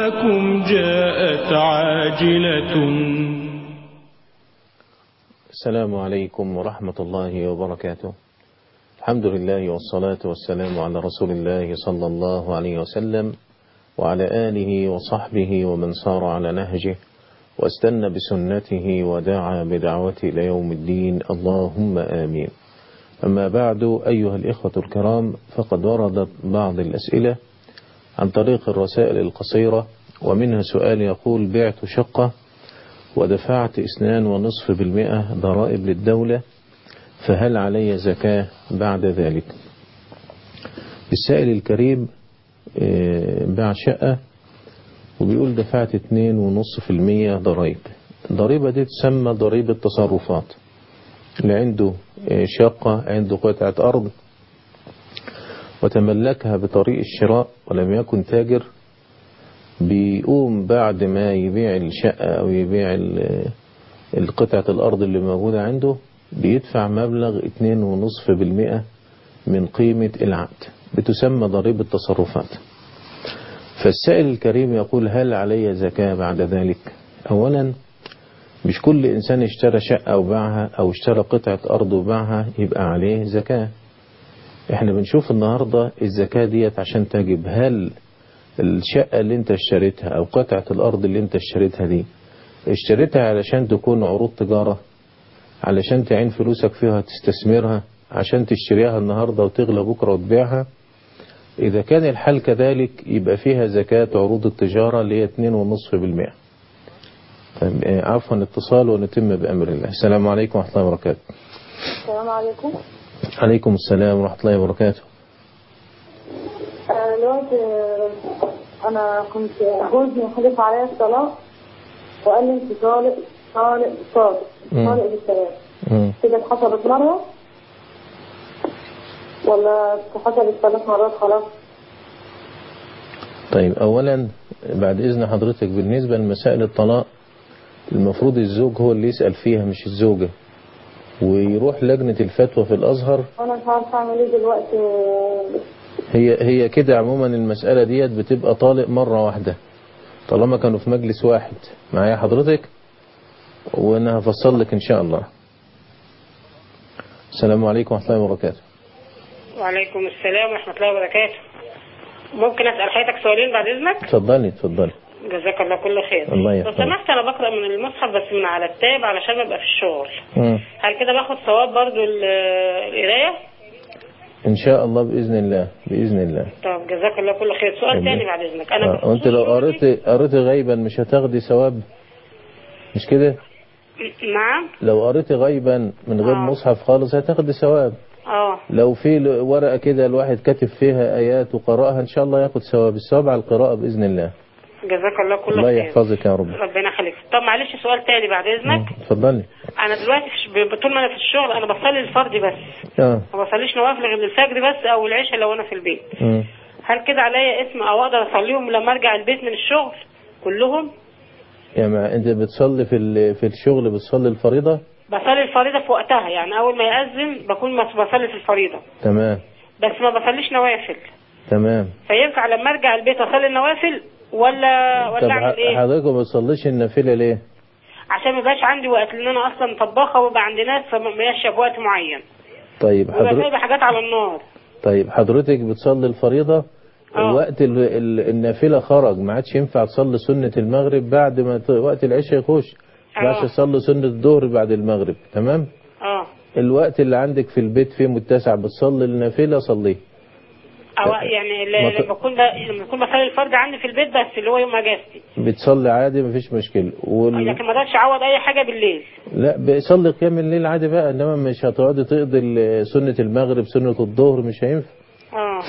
لكم جاءت عاجلة السلام عليكم ورحمة الله وبركاته الحمد لله والصلاة والسلام على رسول الله صلى الله عليه وسلم وعلى آله وصحبه ومن صار على نهجه واستنى بسنته ودعا بدعوته إلى يوم الدين اللهم آمين أما بعد أيها الإخوة الكرام فقد وردت بعض الأسئلة عن طريق الرسائل القصيرة ومنها سؤال يقول بعت شقة ودفعت اثنان ونصف بالمئة ضرائب للدولة فهل علي زكاة بعد ذلك السائل الكريم باع شقة وبيقول دفعت اتنين ونصف في المية ضرائب الضريبة دي تسمى ضريبة تصرفات اللي عنده شقة عنده قطعة أرض وتملكها بطريق الشراء ولم يكن تاجر بيقوم بعد ما يبيع الشقة أو يبيع القطعة الأرض اللي موجودة عنده بيدفع مبلغ 2.5% من قيمة العقد بتسمى ضريبة تصرفات فالسائل الكريم يقول هل علي زكاة بعد ذلك أولا مش كل إنسان اشترى شقة وباعها أو اشترى قطعة أرض وباعها يبقى عليه زكاة احنا بنشوف النهاردة الزكاة ديت عشان تجب هل الشقة اللي انت اشتريتها او قطعة الارض اللي انت اشتريتها دي اشتريتها علشان تكون عروض تجارة علشان تعين فلوسك فيها تستثمرها عشان تشتريها النهاردة وتغلى بكرة وتبيعها اذا كان الحال كذلك يبقى فيها زكاة عروض التجارة اللي هي 2.5% عفوا اتصال ونتم بأمر الله السلام عليكم ورحمة الله وبركاته السلام عليكم عليكم السلام ورحمة الله وبركاته دلوقتي انا كنت جوزي حلف عليا الطلاق وقال لي انت طالق طالق طالق طالق بالثلاث كده اتحسبت مرة ولا اتحسبت ثلاث مرات خلاص طيب اولا بعد اذن حضرتك بالنسبة لمسائل الطلاق المفروض الزوج هو اللي يسأل فيها مش الزوجة ويروح لجنة الفتوى في الازهر وانا مش عارفه اعمل ايه دلوقتي هي هي كده عموما المسألة ديت بتبقى طالق مرة واحدة طالما كانوا في مجلس واحد معايا حضرتك وانا هفصل لك ان شاء الله السلام عليكم ورحمة الله وبركاته وعليكم السلام ورحمة الله وبركاته ممكن أسأل حضرتك سؤالين بعد إذنك اتفضلي اتفضلي جزاك الله كل خير الله لو يحفظك سمحت أنا بقرأ من المصحف بس من على التاب علشان أبقى في الشغل مم. هل كده باخد ثواب برضو ال- القراية ان شاء الله بإذن الله بإذن الله طب جزاك الله كل خير سؤال الله. تاني بعد إذنك أنا آه، وانت لو قريتي قريتي غيبا مش هتاخدي ثواب مش كده نعم لو قريتي غيبا من غير آه. مصحف خالص هتاخدي ثواب اه لو في ل- ورقة كده الواحد كاتب فيها آيات وقرأها إن شاء الله ياخد ثواب الثواب على القراءة بإذن الله جزاك الله كل الله خير يحفظك يا رب ربنا يخليك طب معلش سؤال تاني بعد إذنك اتفضلي أنا دلوقتي في ش- ب- طول ما أنا في الشغل أنا بصلي الفرض بس اه ما بصليش نوافل غير الفجر بس أو العشاء لو أنا في البيت مم. هل كده عليا اسم او اقدر اصليهم لما ارجع البيت من الشغل كلهم يعني ما انت بتصلي في ال- في الشغل بتصلي الفريضة بصلي الفريضة في وقتها يعني اول ما يأذن بكون مس- بصلي في الفريضة تمام بس ما بصليش نوافل تمام فينفع لما ارجع البيت اصلي النوافل ولا طب ولا اعمل ح- ايه حضرتك ما بتصليش النافلة ليه عشان ما يبقاش عندي وقت لان انا اصلا طباخة ويبقى عندي ناس فماشية بوقت معين طيب ويبقى حضرتك سايبة حاجات على النار طيب حضرتك بتصلي الفريضة آه. وقت ال- ال- النافلة خرج ما عادش ينفع تصلي سنة المغرب بعد ما ت- وقت العشاء يخش ما آه. ينفعش تصلي سنة الظهر بعد المغرب تمام اه الوقت اللي عندك في البيت فيه متسع بتصلي النافلة صليه او يعني ما ل- ت- لما بكون ب- لما بكون بصلي الفرض عندي في البيت بس اللي هو يوم اجازتي بتصلي عادي مفيش مشكلة وال... لكن ما اقدرش اعوض اي حاجة بالليل لا بيصلي قيام الليل عادي بقى انما مش هتقعدي تقضي ال- سنة المغرب سنة الظهر مش هينفع اه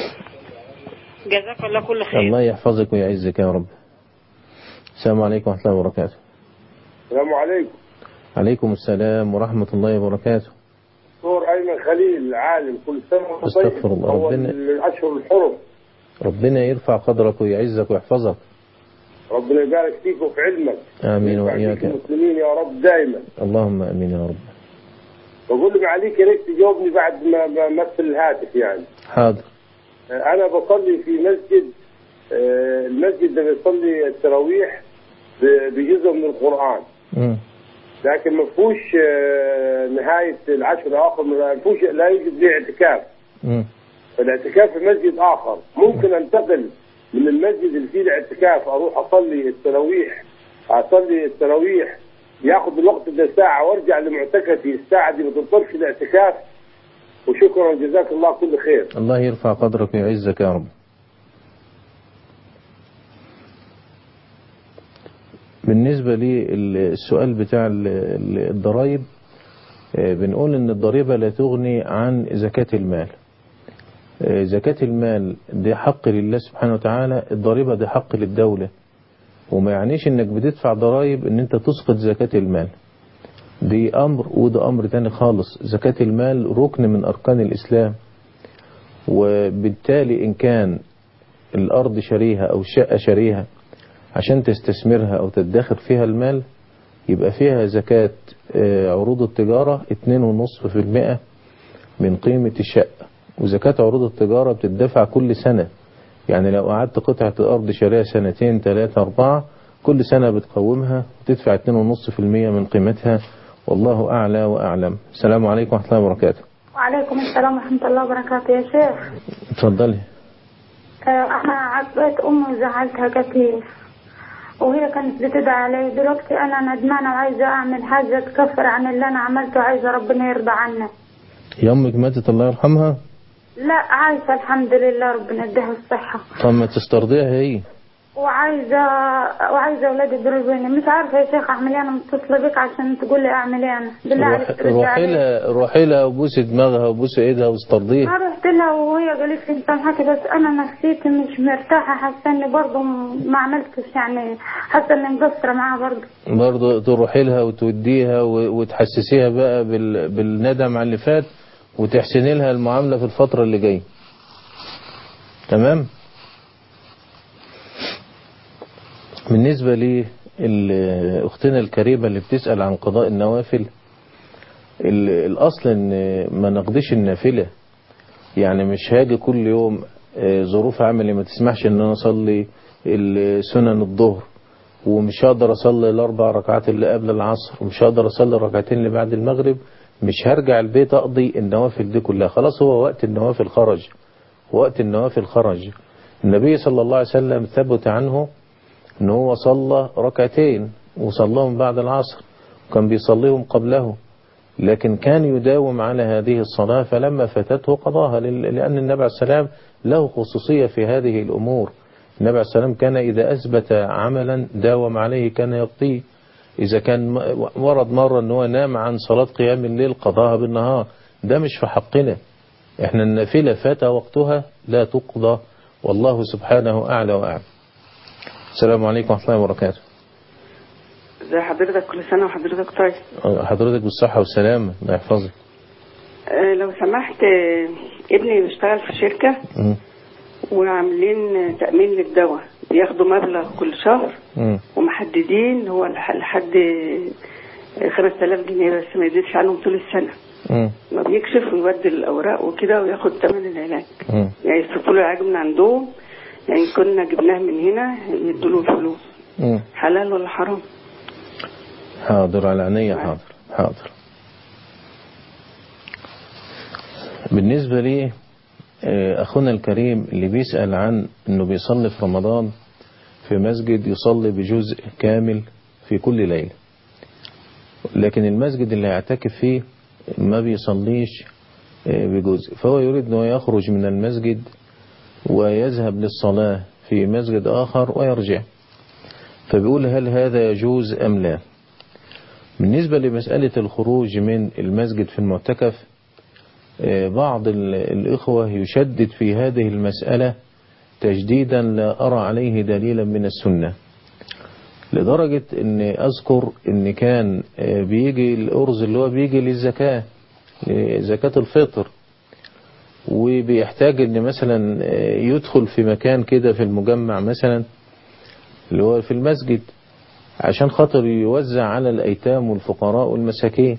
جزاك الله كل خير الله يحفظك ويعزك يا رب السلام عليكم ورحمة الله وبركاته السلام عليكم عليكم السلام ورحمة الله وبركاته دكتور ايمن خليل عالم كل سنه وانت طيب أستغفر الله. هو ربنا- الاشهر الحرم ربنا يرفع قدرك ويعزك ويحفظك ربنا يبارك فيك وفي علمك آمين وينفع وإياك فيك المسلمين يا رب دائما اللهم آمين يا رب بقول لي عليك يا ريت تجاوبني بعد ما ما امثل الهاتف يعني حاضر انا بصلي في مسجد آه، المسجد ده بيصلي التراويح ب- بجزء من القرآن مم. لكن ما فيهوش آه، نهاية العشر الآخر ما فيهوش لا يوجد فيه اعتكاف مم. فالاعتكاف في مسجد آخر ممكن أنتقل من المسجد اللي فيه الاعتكاف أروح أصلي التراويح أصلي التراويح ياخذ الوقت ده ساعة وارجع لمعتكفي الساعة دي ما تبطلش الاعتكاف وشكرا جزاك الله كل خير الله يرفع قدرك ويعزك يا رب بالنسبة للسؤال بتاع ال- ال- الضرائب آه، بنقول ان الضريبة لا تغني عن زكاة المال آه، زكاة المال دي حق لله سبحانه وتعالى الضريبة دي حق للدولة وما يعنيش انك بتدفع ضرائب ان انت تسقط زكاة المال دي امر وده امر تاني خالص زكاة المال ركن من اركان الاسلام وبالتالي إن كان الأرض شريها أو الشقة شريها عشان تستثمرها أو تدخر فيها المال يبقى فيها زكاة آه، عروض التجارة 2.5% من قيمة الشقة وزكاة عروض التجارة بتدفع كل سنة يعني لو قعدت قطعة الأرض شاريها سنتين ثلاثة أربعة كل سنة بتقومها وتدفع 2.5% من قيمتها والله أعلى وأعلم السلام عليكم ورحمة الله وبركاته وعليكم السلام ورحمة الله وبركاته يا شيخ اتفضلي آه، أنا عقبت أمي وزعلتها كتير وهي كانت بتدعي علي دلوقتي أنا ندمانة وعايزة أعمل حاجة تكفر عن اللي أنا عملته عايزة ربنا يرضى عني يا أمك ماتت الله يرحمها لا عايشة الحمد لله ربنا يديها الصحة طب ما تسترضيها هي وعايزة وعايزة أولادي يضربوني مش عارفة يا شيخ أعمل إيه أنا متصلة بك عشان تقول لي أعمل إيه أنا بالله عليك روح- ترد روحي علي لها روحي لها وبوسي دماغها وبوسي ايدها واسترضيها ما رحت لها وهي قالت لي انت حكي بس انا نفسيتي مش مرتاحه حاسه اني برضه ما عملتش يعني حاسه اني مقصره معاها برضه برضه تروحي لها وتوديها و- وتحسسيها بقى بال... بالندم على اللي فات وتحسني لها المعاملة في الفترة اللي جاية تمام بالنسبة لي ال- أختنا الكريمة اللي بتسأل عن قضاء النوافل ال- الأصل إن ما نقضيش النافلة يعني مش هاجي كل يوم آه، ظروف عملي ما تسمحش إن أنا أصلي ال- سنن الظهر ومش هقدر أصلي الأربع ركعات اللي قبل العصر ومش هقدر أصلي الركعتين اللي بعد المغرب مش هرجع البيت أقضي النوافل دي كلها خلاص هو وقت النوافل خرج وقت النوافل خرج النبي صلى الله عليه وسلم ثبت عنه ان هو صلى ركعتين وصلاهم بعد العصر وكان بيصليهم قبله لكن كان يداوم على هذه الصلاة فلما فاتته قضاها لل- لأن النبي عليه السلام له خصوصية في هذه الأمور النبي عليه السلام كان إذا أثبت عملا داوم عليه كان يقضيه إذا كان م- ورد مرة أنه نام عن صلاة قيام الليل قضاها بالنهار ده مش في حقنا احنا النافلة فات وقتها لا تقضى والله سبحانه أعلى وأعلم السلام عليكم ورحمة الله وبركاته ازي حضرتك كل سنة وحضرتك طيب حضرتك بالصحة والسلامة الله يحفظك أه لو سمحت آه، ابني بيشتغل في شركة مم. وعاملين تأمين للدواء بياخدوا مبلغ كل شهر مم. ومحددين هو لح- لحد خمس آلاف جنيه بس ما يزيدش عنهم طول السنة مم. ما بيكشف ويبدل الأوراق وكده وياخد ثمن العلاج مم. يعني يصرفوا له العلاج من عندهم يعني كنا جبناه من هنا يدوا له الفلوس مم. حلال ولا حرام؟ حاضر على عينيا حاضر حاضر بالنسبة لي آه، أخونا الكريم اللي بيسأل عن أنه بيصلي في رمضان في مسجد يصلي بجزء كامل في كل ليلة لكن المسجد اللي هيعتكف فيه ما بيصليش آه، بجزء فهو يريد أنه يخرج من المسجد ويذهب للصلاة في مسجد آخر ويرجع فبيقول هل هذا يجوز أم لا بالنسبة لمسألة الخروج من المسجد في المعتكف آه، بعض ال- الإخوة يشدد في هذه المسألة تجديدا لا أرى عليه دليلا من السنة لدرجة أن أذكر أن كان آه، بيجي الأرز اللي هو بيجي للزكاة زكاة الفطر وبيحتاج أن مثلا آه، يدخل في مكان كده في المجمع مثلا اللي هو في المسجد عشان خاطر يوزع على الأيتام والفقراء والمساكين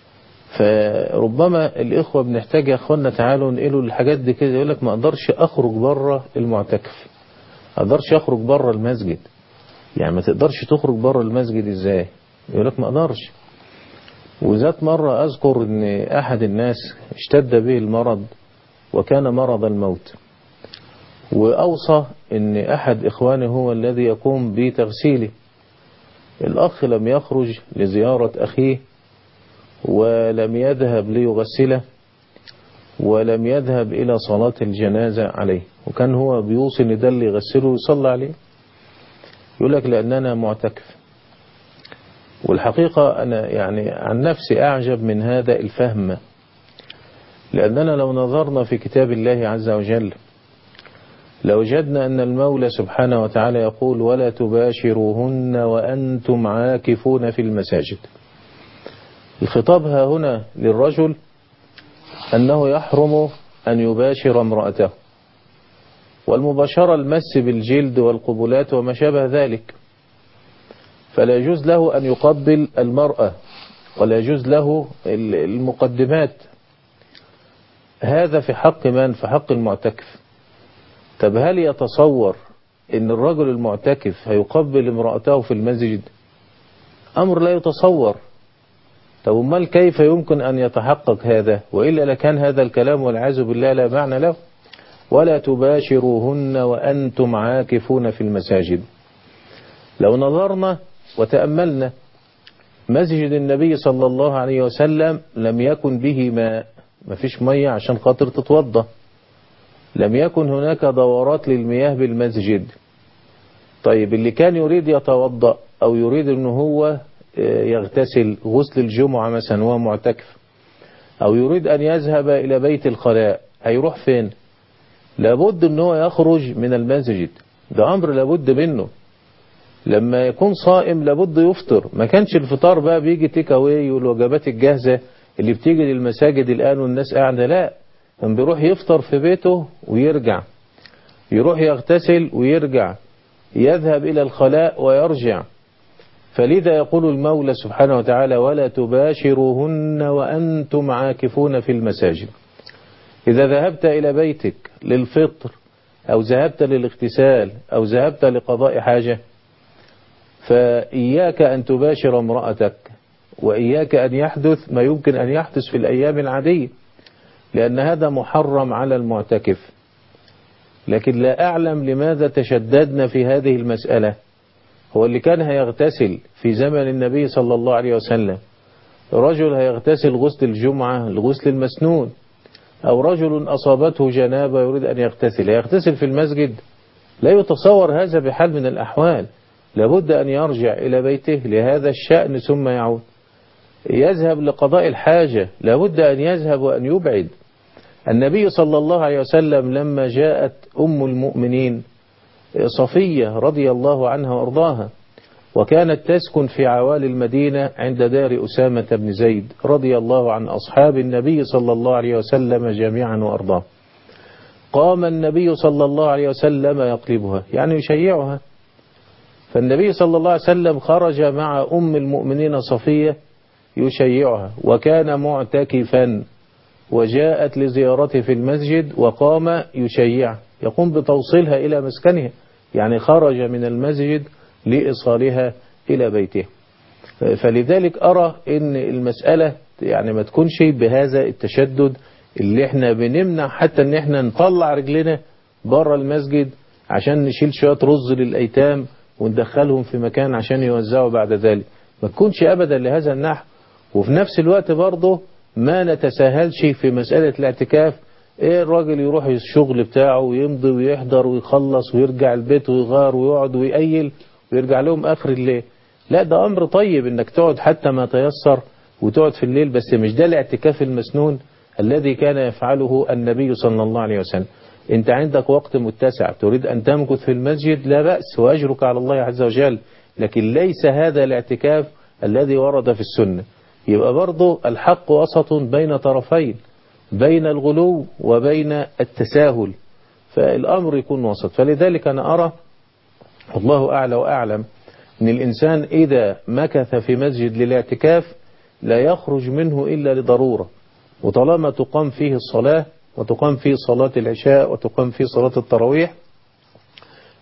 فربما الإخوة بنحتاج يا أخوانا تعالوا نقلوا الحاجات دي كده يقول لك ما أقدرش أخرج بره المعتكف ما اقدرش اخرج بره المسجد يعني ما تقدرش تخرج بره المسجد ازاي يقول لك ما اقدرش وذات مرة اذكر ان احد الناس اشتد به المرض وكان مرض الموت واوصى ان احد اخوانه هو الذي يقوم بتغسيله الاخ لم يخرج لزيارة اخيه ولم يذهب ليغسله ولم يذهب إلى صلاة الجنازة عليه وكان هو بيوصي ان ده اللي يغسله ويصلى عليه يقول لك لأننا معتكف والحقيقة أنا يعني عن نفسي أعجب من هذا الفهم لأننا لو نظرنا في كتاب الله عز وجل لوجدنا أن المولى سبحانه وتعالى يقول ولا تباشروهن وأنتم عاكفون في المساجد الخطاب ها هنا للرجل أنه يحرم أن يباشر امرأته والمباشرة المس بالجلد والقبلات وما شابه ذلك فلا يجوز له أن يقبل المرأة ولا يجوز له المقدمات هذا في حق من في حق المعتكف طب هل يتصور ان الرجل المعتكف هيقبل امرأته في المسجد امر لا يتصور طب امال كيف يمكن ان يتحقق هذا وإلا لكان هذا الكلام والعياذ بالله لا معنى له ولا تباشروهن وأنتم عاكفون في المساجد لو نظرنا وتأملنا مسجد النبي صلى الله عليه وسلم لم يكن به ماء ما فيش مية عشان خاطر تتوضى لم يكن هناك دورات للمياه بالمسجد طيب اللي كان يريد يتوضأ أو يريد أنه هو يغتسل غسل الجمعة مثلا وهو معتكف أو يريد أن يذهب إلى بيت الخلاء هيروح فين لابد أن هو يخرج من المسجد ده أمر لابد منه لما يكون صائم لابد يفطر ما كانش الفطار بقى بيجي تيك اواي والوجبات الجاهزة اللي بتيجي للمساجد الآن والناس قاعدة لا كان بيروح يفطر في بيته ويرجع يروح يغتسل ويرجع يذهب إلى الخلاء ويرجع فلذا يقول المولى سبحانه وتعالى ولا تباشروهن وأنتم عاكفون في المساجد إذا ذهبت إلى بيتك للفطر أو ذهبت للاغتسال أو ذهبت لقضاء حاجة فإياك أن تباشر امرأتك وإياك أن يحدث ما يمكن أن يحدث في الأيام العادية لأن هذا محرم على المعتكف لكن لا أعلم لماذا تشددنا في هذه المسألة هو اللي كان هيغتسل في زمن النبي صلى الله عليه وسلم رجل هيغتسل غسل الجمعة الغسل المسنون أو رجل أصابته جنابة يريد أن يغتسل يغتسل في المسجد لا يتصور هذا بحال من الأحوال لابد أن يرجع إلى بيته لهذا الشأن ثم يعود يذهب لقضاء الحاجة لابد أن يذهب وأن يبعد النبي صلى الله عليه وسلم لما جاءت أم المؤمنين صفية رضي الله عنها وارضاها وكانت تسكن في عوالي المدينة عند دار أسامة بن زيد رضي الله عن أصحاب النبي صلى الله عليه وسلم جميعا وأرضاه قام النبي صلى الله عليه وسلم يقلبها يعني يشيعها فالنبي صلى الله عليه وسلم خرج مع أم المؤمنين صفية يشيعها وكان معتكفا وجاءت لزيارته في المسجد وقام يشيع يقوم بتوصيلها إلى مسكنها يعني خرج من المسجد لإصالها إلى بيته فلذلك أرى أن المسألة يعني ما تكونش بهذا التشدد اللي احنا بنمنع حتى ان احنا نطلع رجلنا بره المسجد عشان نشيل شوية رز للأيتام وندخلهم في مكان عشان يوزعوا بعد ذلك ما تكونش أبدا لهذا النحو وفي نفس الوقت برضه ما نتساهلش في مسألة الاعتكاف ايه الراجل يروح الشغل بتاعه ويمضي ويحضر ويخلص ويرجع البيت ويغار ويقعد ويقيل ويرجع لهم اخر الليل لا ده امر طيب انك تقعد حتى ما تيسر وتقعد في الليل بس مش ده الاعتكاف المسنون الذي كان يفعله النبي صلى الله عليه وسلم انت عندك وقت متسع تريد ان تمكث في المسجد لا بأس واجرك على الله عز وجل لكن ليس هذا الاعتكاف الذي ورد في السنة يبقى برضه الحق وسط بين طرفين بين الغلو وبين التساهل فالأمر يكون وسط فلذلك أنا أرى الله أعلى وأعلم أن الإنسان إذا مكث في مسجد للاعتكاف لا يخرج منه إلا لضرورة وطالما تقام فيه الصلاة وتقام فيه صلاة العشاء وتقام فيه صلاة التراويح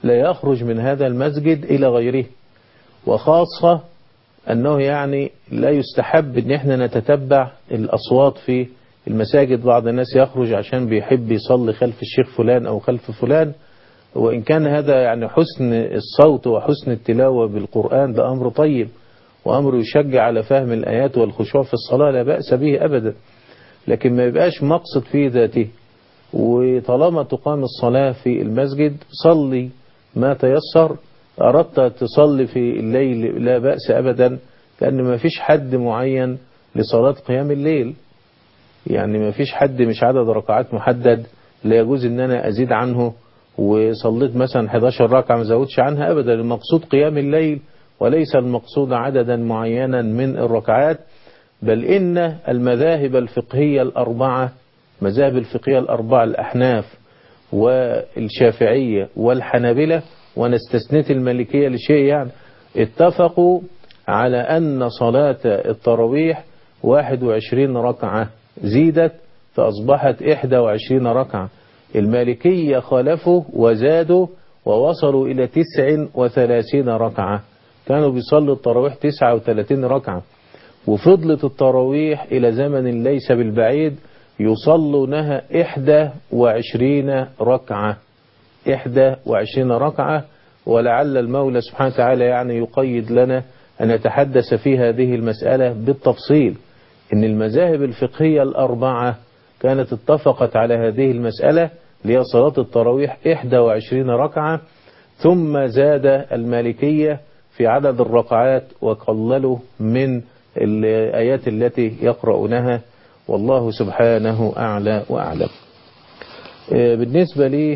لا يخرج من هذا المسجد إلى غيره وخاصة أنه يعني لا يستحب أن احنا نتتبع الأصوات في المساجد بعض الناس يخرج عشان بيحب يصلي خلف الشيخ فلان أو خلف فلان وإن كان هذا يعني حسن الصوت وحسن التلاوة بالقرآن ده أمر طيب وأمر يشجع على فهم الآيات والخشوع في الصلاة لا بأس به أبدا لكن ما يبقاش مقصد في ذاته وطالما تقام الصلاة في المسجد صلي ما تيسر أردت تصلي في الليل لا بأس أبدا لأن ما فيش حد معين لصلاة قيام الليل يعني ما فيش حد مش عدد ركعات محدد لا يجوز ان انا ازيد عنه وصليت مثلا 11 ركعة ما زودش عنها ابدا المقصود قيام الليل وليس المقصود عددا معينا من الركعات بل ان المذاهب الفقهية الاربعة مذاهب الفقهية الاربعة الاحناف والشافعية والحنابلة وانا استثنيت المالكية لشيء يعني اتفقوا على ان صلاة التراويح 21 ركعة زيدت فأصبحت 21 ركعة المالكية خالفوا وزادوا ووصلوا إلى 39 ركعة كانوا بيصلوا التراويح 39 ركعة وفضلت التراويح إلى زمن ليس بالبعيد يصلونها 21 ركعة 21 ركعة ولعل المولى سبحانه وتعالى يعني يقيد لنا أن نتحدث في هذه المسألة بالتفصيل إن المذاهب الفقهية الأربعة كانت اتفقت على هذه المسألة لهي صلاة التراويح 21 ركعة ثم زاد المالكية في عدد الركعات وقللوا من الآيات التي يقرؤونها والله سبحانه أعلى وأعلم بالنسبة لي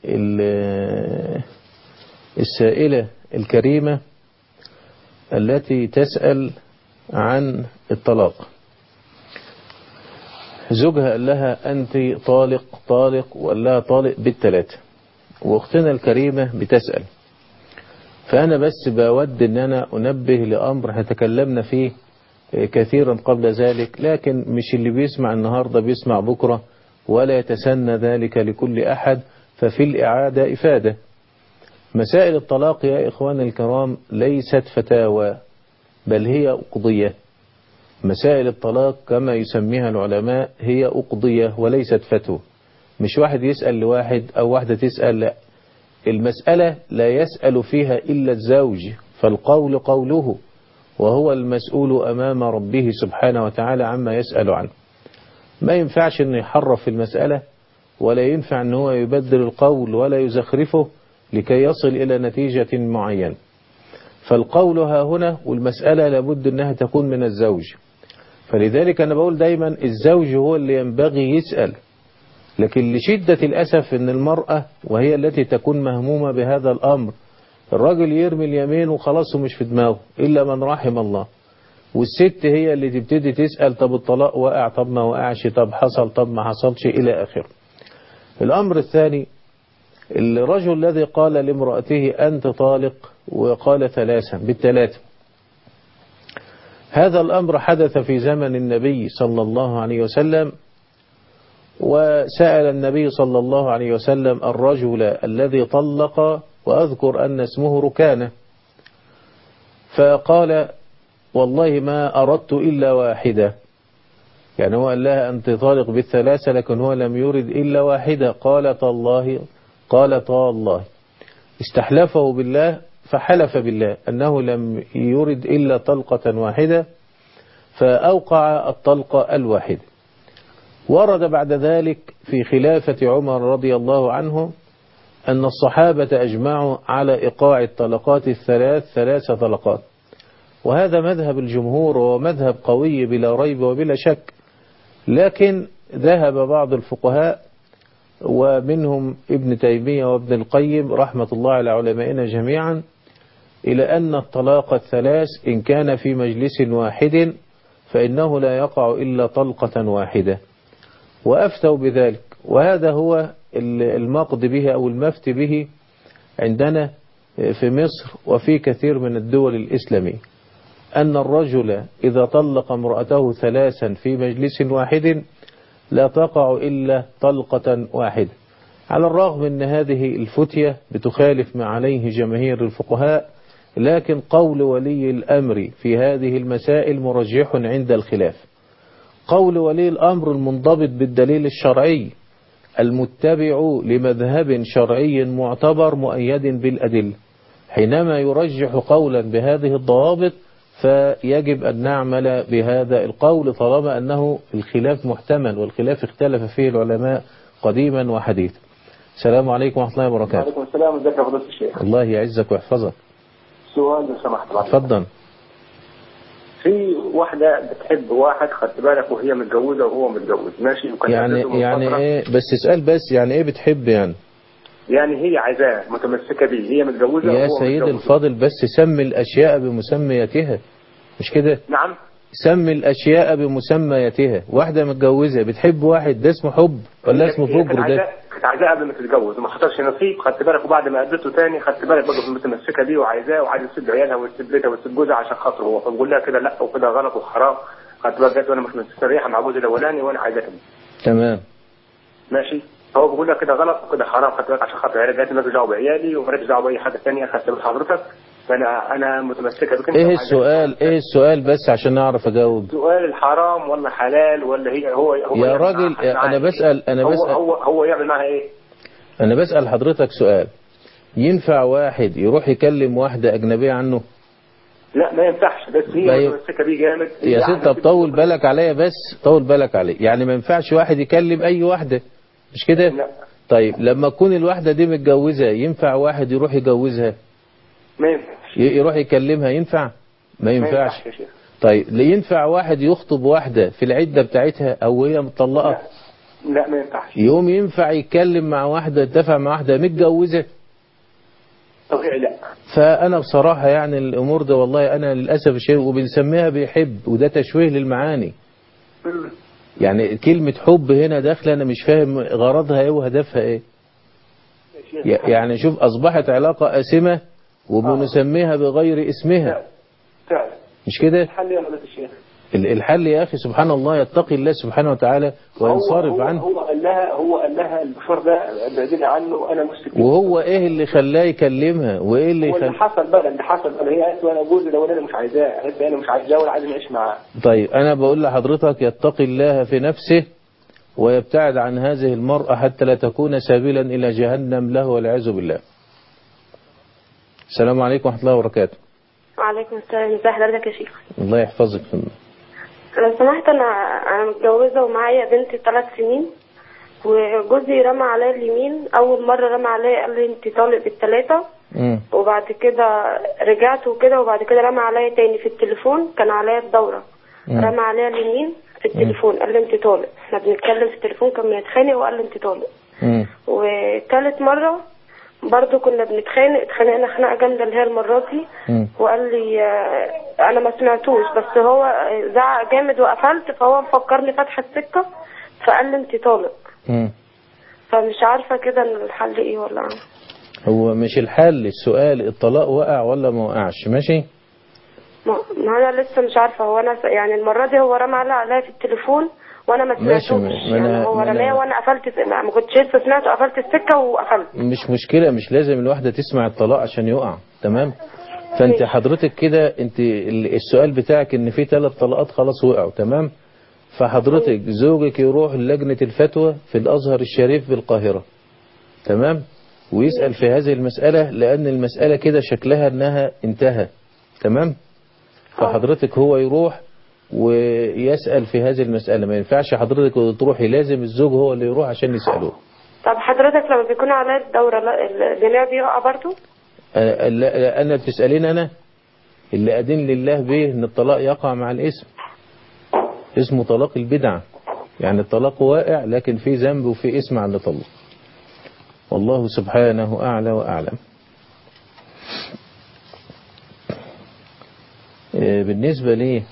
السائلة الكريمة التي تسأل عن الطلاق زوجها قال لها أنت طالق طالق وقال لها طالق بالثلاثة واختنا الكريمة بتسأل فأنا بس بود أن أنا أنبه لأمر احنا تكلمنا فيه كثيرا قبل ذلك لكن مش اللي بيسمع النهاردة بيسمع بكرة ولا يتسنى ذلك لكل أحد ففي الإعادة إفادة مسائل الطلاق يا إخوان الكرام ليست فتاوى بل هي أقضية مسائل الطلاق كما يسميها العلماء هي أقضية وليست فتوى مش واحد يسأل لواحد أو واحدة تسأل لا المسألة لا يسأل فيها إلا الزوج فالقول قوله وهو المسؤول أمام ربه سبحانه وتعالى عما يسأل عنه ما ينفعش أنه يحرف في المسألة ولا ينفع أنه هو يبدل القول ولا يزخرفه لكي يصل إلى نتيجة معينة فالقول ها هنا والمسألة لابد أنها تكون من الزوج فلذلك أنا بقول دايما الزوج هو اللي ينبغي يسأل لكن لشدة الأسف أن المرأة وهي التي تكون مهمومة بهذا الأمر الراجل يرمي اليمين وخلاص مش في دماغه إلا من رحم الله والست هي اللي تبتدي تسأل طب الطلاق وقع طب ما وقعش طب حصل طب ما حصلش إلى آخره الأمر الثاني الرجل الذي قال لامرأته أنت طالق وقال ثلاثا بالثلاثة هذا الأمر حدث في زمن النبي صلى الله عليه وسلم وسأل النبي صلى الله عليه وسلم الرجل الذي طلق وأذكر أن اسمه ركانة فقال والله ما أردت إلا واحدة يعني هو قال لها أنت طالق بالثلاثة لكن هو لم يرد إلا واحدة قالت الله قال الله استحلفه بالله فحلف بالله أنه لم يرد إلا طلقة واحدة فأوقع الطلقة الواحدة ورد بعد ذلك في خلافة عمر رضي الله عنه أن الصحابة أجمعوا على إيقاع الطلقات الثلاث ثلاث طلقات وهذا مذهب الجمهور ومذهب قوي بلا ريب وبلا شك لكن ذهب بعض الفقهاء ومنهم ابن تيمية وابن القيم رحمة الله على علمائنا جميعا إلى أن الطلاق الثلاث إن كان في مجلس واحد فإنه لا يقع إلا طلقة واحدة وأفتوا بذلك وهذا هو المقض به أو المفت به عندنا في مصر وفي كثير من الدول الإسلامية أن الرجل إذا طلق امرأته ثلاثا في مجلس واحد لا تقع إلا طلقة واحدة على الرغم أن هذه الفتية بتخالف ما عليه جماهير الفقهاء لكن قول ولي الأمر في هذه المسائل مرجح عند الخلاف قول ولي الأمر المنضبط بالدليل الشرعي المتبع لمذهب شرعي معتبر مؤيد بالأدلة حينما يرجح قولا بهذه الضوابط فيجب أن نعمل بهذا القول طالما أنه الخلاف محتمل والخلاف اختلف فيه العلماء قديما وحديثا السلام عليكم ورحمة الله وبركاته وعليكم السلام ازيك يا فضيلة الشيخ الله يعزك ويحفظك سؤال لو سمحت بعد اتفضل في واحدة بتحب واحد خدت بالك وهي متجوزة وهو متجوز ماشي وكان يعني عدته من يعني فترة. ايه بس اسأل بس يعني ايه بتحب يعني يعني هي عايزاه متمسكة بيه هي متجوزة يا وهو سيد متجوز. الفاضل بس سمي الأشياء بمسمياتها مش كده نعم سمي الأشياء بمسمياتها واحدة متجوزة بتحب واحد ده اسمه حب ولا اسمه هي كانت فجر ده عايزاه- كانت عايزاه قبل ما تتجوز وما حصلش نصيب خدت بالك وبعد ما قابلته تاني خدت بالك برضه متمسكة بيه وعايزاه وعايزة تسيب عيالها وتسيب بيتها وتسيب جوزها عشان خاطره هو فبقول لها كده لا وكده غلط وحرام خدت بالك جت وانا مش مستريحة مع جوزي الاولاني وانا عايزاه كده تمام ماشي هو بيقول لك كده غلط وكده حرام خدت بالك عشان خاطر عيالي جات مالكش دعوه بعيالي ومالكش دعوه باي حاجه ثانيه خدت بال حضرتك فانا انا متمسكه بك انت ايه وعايزة- السؤال ايه السؤال بس عشان نعرف اجاوب سؤال الحرام ولا حلال ولا هي هو هو يا يعمل راجل معاها- انا معاها بسأل إيه؟ انا هو بسأل هو هو يعمل معاها ايه؟ انا بسأل حضرتك سؤال ينفع واحد يروح يكلم واحدة اجنبية عنه لا ما ينفعش بس هي ما ي- متمسكه بيه جامد يا يعني ست طب طول بالك عليا بس طول بالك علي يعني ما ينفعش واحد يكلم اي واحدة مش كده لا طيب لما تكون الواحدة دي متجوزة ينفع واحد يروح يجوزها ما ينفعش ي- يروح يكلمها ينفع ما ما ينفعش يا شيخ طيب لا ينفع واحد يخطب واحدة في العدة بتاعتها او هي مطلقة لا ما ينفعش يوم ينفع يتكلم مع واحدة يتفق مع واحدة متجوزة طبيعي لا فأنا بصراحة يعني الأمور ده والله أنا للأسف الشيء وبنسميها بيحب وده تشويه للمعاني مم. يعني كلمة حب هنا داخلة أنا مش فاهم غرضها إيه وهدفها إيه يا شيخ. ي- يعني شوف أصبحت علاقة آسمة وبنسميها بغير اسمها فعلا مش كده الحل يا فضيلة الشيخ ال- الحل يا أخي سبحان الله يتقي الله سبحانه وتعالى وينصرف هو هو, عنه هو قال لها هو قال لها المشوار ده بعدين عنه انا مشتكي وهو إيه اللي خلاه يكلمها وإيه اللي واللي خل... حصل بقى اللي حصل بقى هي قالت وانا جوزي لو انا مش عايزاه قالت لي انا مش عايزاه ولا عايز نعيش معاه طيب أنا بقول لحضرتك يتقي الله في نفسه ويبتعد عن هذه المرأة حتى لا تكون سبيلا إلى جهنم له والعياذ بالله السلام عليكم ورحمة الله وبركاته وعليكم السلام ازي حضرتك يا شيخ الله يحفظك لو سمحت انا انا متجوزه ومعايا بنت ثلاث سنين وجوزي رمى عليا اليمين اول مره رمى عليا قال لي انت طالق بالثلاثه مم. وبعد كده رجعت وكده وبعد كده رمى عليا تاني في التليفون كان عليا الدوره مم. رمى عليا اليمين في التليفون قال لي انت طالق احنا بنتكلم في التليفون كان بيتخانق وقال لي انت طالق مم. وتالت مرة برضو كنا بنتخانق اتخانقنا خناقة جامدة اللي هي المرة دي مم. وقال لي آه، انا ما سمعتوش بس هو آه، زعق جامد وقفلت فهو مفكرني فاتحة السكة فقال لي انت طالق مم. فمش عارفة كده ان الحل ايه ولا هو مش الحل السؤال الطلاق وقع ولا ما وقعش ماشي ما ما انا لسه مش عارفة هو انا س- يعني المرة دي هو رمى عليا عليا في التليفون وانا ما ماشي، سمعتوش ما- ما أنا- يعني هو ما أنا- رماه وانا قفلت س- ما كنتش لسه سمعته قفلت السكة وقفلت مش مشكلة مش لازم الواحدة تسمع الطلاق عشان يقع تمام فانت حضرتك كده انت ال- السؤال بتاعك ان في ثلاث طلقات خلاص وقعوا تمام فحضرتك زوجك يروح لجنة الفتوى في الازهر الشريف بالقاهرة تمام ويسأل في هذه المسألة لان المسألة كده شكلها انها انتهى تمام فحضرتك هو يروح ويسأل في هذه المسألة ما ينفعش حضرتك تروحي لازم الزوج هو اللي يروح عشان يسأله طب حضرتك لما بيكون عليا الدورة لا- الجميع بيقع برضو أنا, لا- أنا بتسألين أنا اللي أدين لله به أن الطلاق يقع مع الاسم اسمه طلاق البدعة يعني الطلاق واقع لكن في ذنب وفي اسم على طلاق والله سبحانه أعلى وأعلم آه، بالنسبة لي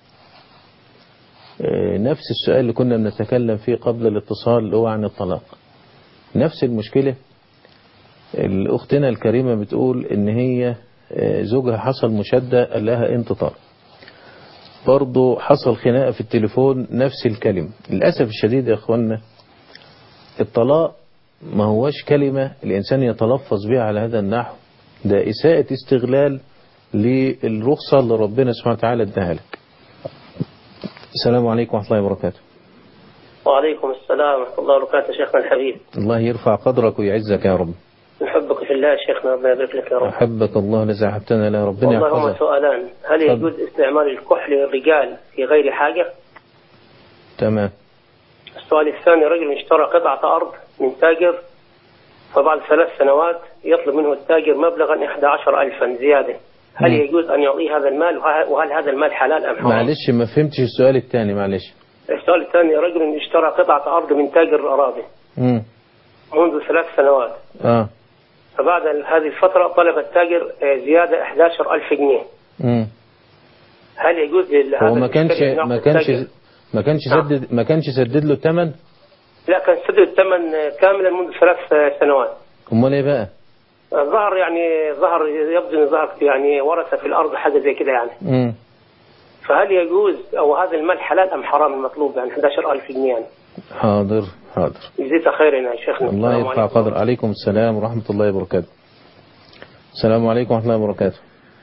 آه، نفس السؤال اللي كنا بنتكلم فيه قبل الاتصال اللي هو عن الطلاق نفس المشكلة الأختنا الكريمة بتقول إن هي آه، زوجها حصل مشادة قال لها أنت طالق برضه حصل خناقة في التليفون نفس الكلمة للأسف الشديد يا أخوانا الطلاق ما هوش كلمة الإنسان يتلفظ بها على هذا النحو ده إساءة استغلال للرخصة اللي ربنا سبحانه وتعالى اداها لك السلام عليكم ورحمة الله وبركاته وعليكم السلام ورحمة الله وبركاته شيخنا الحبيب الله يرفع قدرك ويعزك يا رب نحبك في الله شيخنا ربنا يبارك لك يا رب أحبك الله الذي أحبتنا لا ربنا والله هما يحفظك سؤالان هل طب. يجوز استعمال الكحل للرجال في غير حاجة؟ تمام السؤال الثاني رجل اشترى قطعة أرض من تاجر فبعد ثلاث سنوات يطلب منه التاجر مبلغا 11 ألفا زيادة هل مم. يجوز أن يعطيه هذا المال وه- وهل هذا المال حلال أم حرام؟ معلش ما فهمتش السؤال الثاني معلش السؤال الثاني رجل اشترى قطعة أرض من تاجر أراضي امم منذ ثلاث سنوات اه فبعد هذه الفترة طلب التاجر آه، زيادة 11 ألف جنيه امم هل يجوز لهذا هو ما كانش المشتري أن ما يعطي كانش التاجر؟ ما كانش نعم. سدد ما كانش سدد له الثمن لا كان سدد الثمن آه، كاملا منذ ثلاث آه، سنوات امال ايه بقى ظهر يعني ظهر يبدو ان ظهر يعني ورث في الارض حاجه زي كده يعني امم فهل يجوز او هذا المال حلال ام حرام المطلوب يعني 11000 جنيه يعني حاضر حاضر جزيك خيرا يا شيخنا الله السلام يرفع عليكم. قدر عليكم السلام ورحمة الله وبركاته السلام عليكم ورحمة الله وبركاته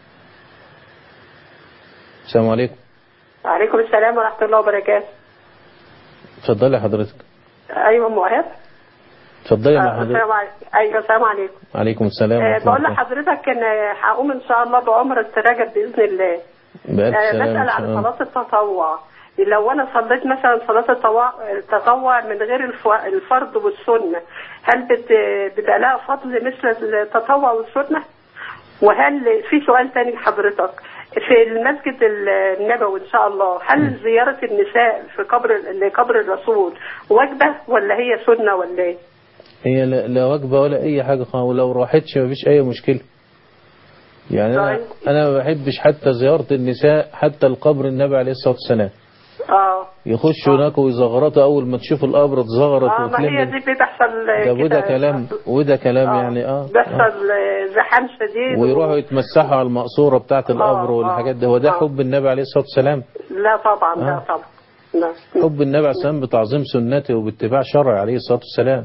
السلام عليكم وعليكم السلام ورحمة الله وبركاته اتفضلي حضرتك أيوة أم وهاب اتفضلي آه، مع حضرتك السلام عليكم أيوة السلام عليكم عليكم السلام آه، ورحمة بقول الله لحضرتك إن هقوم إن شاء الله بعمرة رجب بإذن الله بألف آه، سلام إن بسأل شاء عن الله صلاة التطوع لو أنا صليت مثلا صلاة التطوع التطوع من غير الف- الفرض والسنة هل بت- بيبقى لها فضل مثل التطوع والسنة؟ وهل في سؤال تاني لحضرتك في المسجد النبوي ان شاء الله هل زيارة النساء في قبر لقبر الرسول واجبة ولا هي سنة ولا ايه؟ هي لا, لا وجبة ولا أي حاجة خالص ولو راحتش مفيش أي مشكلة يعني أنا طيب. أنا ما بحبش حتى زيارة النساء حتى القبر النبي عليه الصلاة والسلام اه يخشوا هناك ويزغرطوا أول ما تشوف القبر تزغرط اه ما هي وتلم دي بتحصل ده وده كده كلام وده كلام آه. يعني اه, آه. بيحصل زحام شديد ويروحوا يتمسحوا على المقصورة بتاعة القبر آه. والحاجات دي هو ده آه. حب النبي عليه الصلاة والسلام لا طبعا لا آه. طبعا لا حب النبي عليه الصلاة والسلام بتعظيم سنته وباتباع شرعه عليه الصلاة والسلام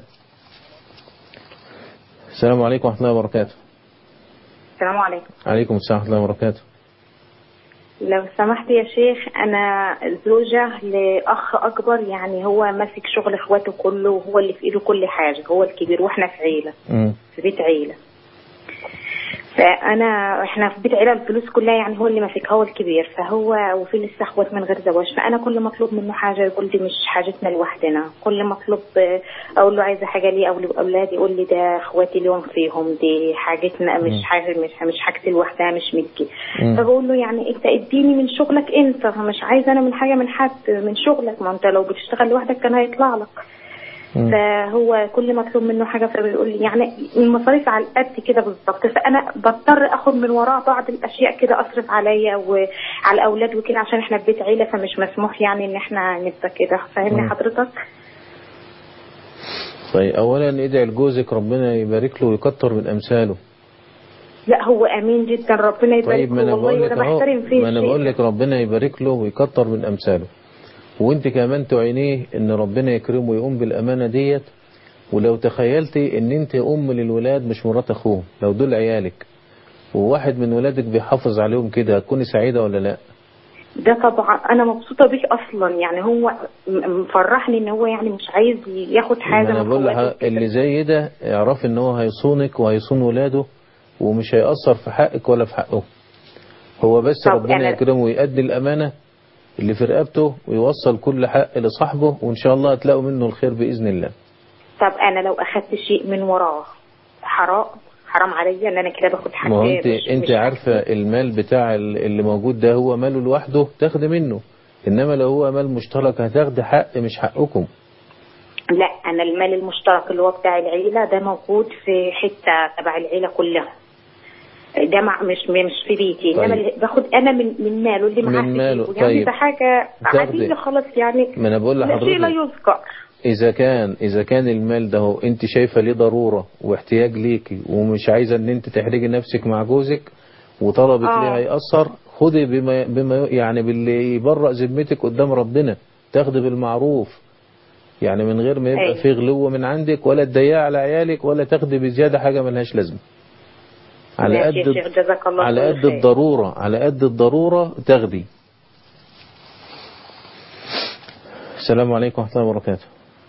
السلام عليكم ورحمة الله وبركاته السلام عليكم عليكم السلام ورحمة الله وبركاته لو سمحت يا شيخ انا زوجة لاخ اكبر يعني هو ماسك شغل اخواته كله وهو اللي في ايده كل حاجة هو الكبير واحنا في عيلة مم. في بيت عيلة فانا احنا في بيت عيلة الفلوس كلها يعني هو اللي ماسكها هو الكبير فهو وفي لسه اخوات من غير زواج فانا كل مطلوب منه حاجة يقول لي مش حاجتنا لوحدنا كل مطلوب آه، اقول له عايزة حاجة لي او لاولادي يقول لي ده اخواتي اليوم فيهم دي حاجتنا مش حاجة مش مش حاجتي لوحدها مش ملكي مم. فبقول له يعني انت اديني من شغلك انت مش عايزه انا من حاجه من حد من شغلك ما انت لو بتشتغل لوحدك كان هيطلع لك مم. فهو كل مطلوب منه حاجه فبيقول لي يعني المصاريف على قد كده بالظبط فانا بضطر اخد من وراه بعض الاشياء كده اصرف عليا وعلى الاولاد وكده عشان احنا في بيت عيله فمش مسموح يعني ان احنا نبقى كده فاهمني مم. حضرتك طيب أولا ادعي لجوزك ربنا يبارك له ويكتر من أمثاله لا هو امين جدا ربنا يبارك طيب ما له أنا والله بقول لك وانا أهو بحترم فيه ما أنا الشيء بقول لك ربنا يبارك له ويكتر من أمثاله وانت كمان تعينيه ان ربنا يكرمه ويقوم بالأمانة ديت ولو تخيلتي ان انت ام للولاد مش مرات اخوه لو دول عيالك وواحد من ولادك بيحافظ عليهم كده هتكوني سعيدة ولا لا ده طبعا انا مبسوطه بيه اصلا يعني هو م- مفرحني ان هو يعني مش عايز ياخد حاجه ما انا من بقول اخواته لها وكده. اللي زي ده اعرف ان هو هيصونك وهيصون ولاده ومش هيأثر في حقك ولا في حقه هو بس طب ربنا أنا- يكرمه ويأدي الأمانة اللي في رقبته ويوصل كل حق لصاحبه وإن شاء الله هتلاقوا منه الخير بإذن الله طب انا لو اخدت شيء من وراه حرام حرام عليا ان انا كده باخد حاجه ما هو انت مش- انت مش عارفة المال بتاع ال- اللي موجود ده هو ماله لوحده تاخد منه إنما لو هو مال مشترك هتاخد حق مش حقكم لا انا المال المشترك اللي هو بتاع العيله ده موجود في حته تبع العيله كلها ده مع مش مش في بيتي طيب. انما اللي باخد انا من من ماله اللي من معاه في ماله، جيبه. يعني طيب. ده حاجه تاخدي. عاديه خلاص يعني ما أنا بقول لا شيء لا لحضرتك يذكر إذا كان إذا كان المال ده هو أنت شايفة ليه ضرورة واحتياج ليكي ومش عايزة إن أنت تحرجي نفسك مع جوزك وطلبك آه. ليه هيأثر خدي بما بما يعني باللي يبرأ ذمتك قدام ربنا تاخدي بالمعروف يعني من غير ما يبقى أيوة. في غلو من عندك ولا تضيق على عيالك ولا تاخدي بزيادة حاجة ملهاش لازمة على ماشي قد يا شيخ جزاك الله على كل قد خير. الضرورة على قد الضرورة تاخدي السلام عليكم ورحمة الله وبركاته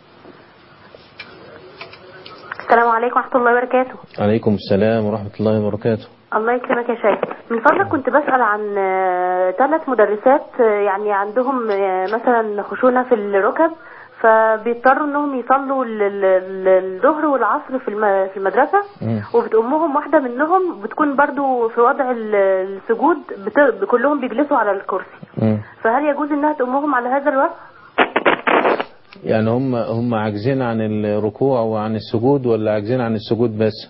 السلام عليكم ورحمة الله وبركاته عليكم السلام ورحمة الله وبركاته الله يكرمك يا شيخ من فضلك كنت بسأل عن ثلاث مدرسات آه، يعني عندهم آه، مثلا خشونة في الركب فبيضطروا انهم يصلوا ال- ال- ال- الظهر والعصر في الم- في المدرسة وبتأمهم واحدة منهم بتكون برضو في وضع ال- السجود بت- كلهم بيجلسوا على الكرسي مم. فهل يجوز انها تأمهم على هذا الوضع؟ يعني هم هم عاجزين عن الركوع وعن السجود ولا عاجزين عن السجود بس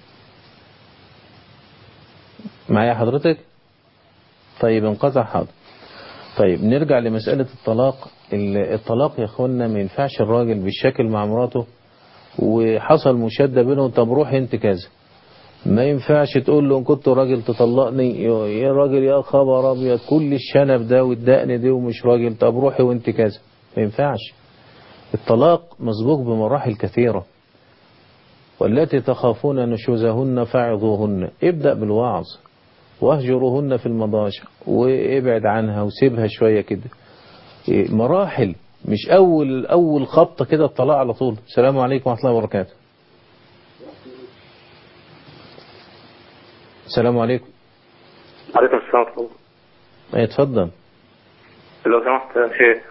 معايا حضرتك طيب انقطع حاضر طيب نرجع لمسألة الطلاق ال- الطلاق يا اخوانا ما ينفعش الراجل بالشكل مع مراته وحصل مشادة بينهم طب روح انت كذا ما ينفعش تقول له ان كنت راجل تطلقني يا يا راجل يا خبر ابيض كل الشنب ده والدقن دي ومش راجل طب روحي وانت كذا ما ينفعش الطلاق مسبوق بمراحل كثيرة والتي تخافون نشوزهن فاعظوهن ابدأ بالوعظ واهجروهن في المضاجع وابعد عنها وسيبها شوية كده إيه، مراحل مش أول أول خبطة كده الطلاق على طول السلام عليكم ورحمة الله وبركاته السلام عليكم عليكم السلام ورحمة الله ايه اتفضل لو سمحت يا شيخ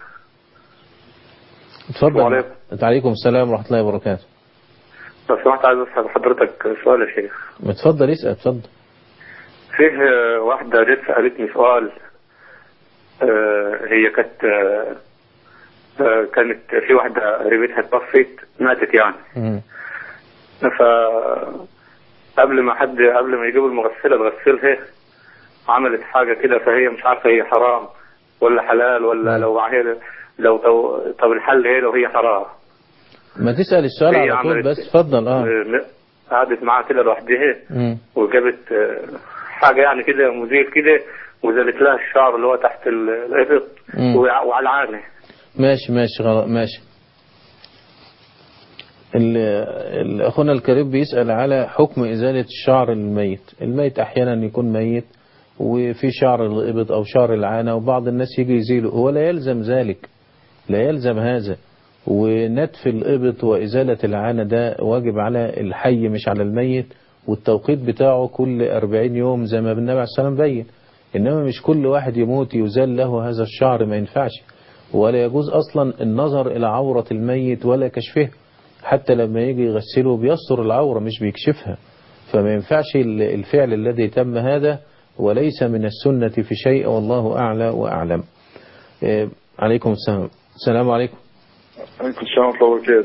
اتفضل وعليكم. عليكم السلام ورحمة الله وبركاته لو سمحت عايز أسأل حضرتك سؤال يا شيخ اتفضل اسأل اتفضل فيه آه، واحدة جت سألتني سؤال آه، هي كانت آه، آه، كانت في واحدة قريبتها توفت ماتت يعني مم. ف قبل ما حد قبل ما يجيبوا المغسلة تغسلها عملت حاجة كده فهي مش عارفة هي حرام ولا حلال ولا لو هي لو لو طب الحل ايه لو هي حرام ما تسأل السؤال هي على طول عملت- بس اتفضل اه آه، قعدت معاها كده لوحدها مم. وجابت آه، حاجة يعني كده مزيل كده وزالت لها الشعر اللي هو تحت ال- الإبط مم. وع- وعلى العانة ماشي ماشي غلط ماشي ال- ال- أخونا الكريم بيسأل على حكم إزالة الشعر الميت الميت أحيانا يكون ميت وفي شعر الإبط أو شعر العانة وبعض الناس يجي يزيله هو لا يلزم ذلك لا يلزم هذا ونتف الإبط وإزالة العانة ده واجب على الحي مش على الميت والتوقيت بتاعه كل 40 يوم زي ما النبي عليه الصلاة والسلام بين إنما مش كل واحد يموت يزال له هذا الشعر ما ينفعش ولا يجوز أصلا النظر إلى عورة الميت ولا كشفها حتى لما يجي يغسله بيستر العورة مش بيكشفها فما ينفعش ال- الفعل الذي تم هذا وليس من السنة في شيء والله أعلى وأعلم إيه، عليكم السلام السلام عليكم عليكم السلام ورحمة الله وبركاته.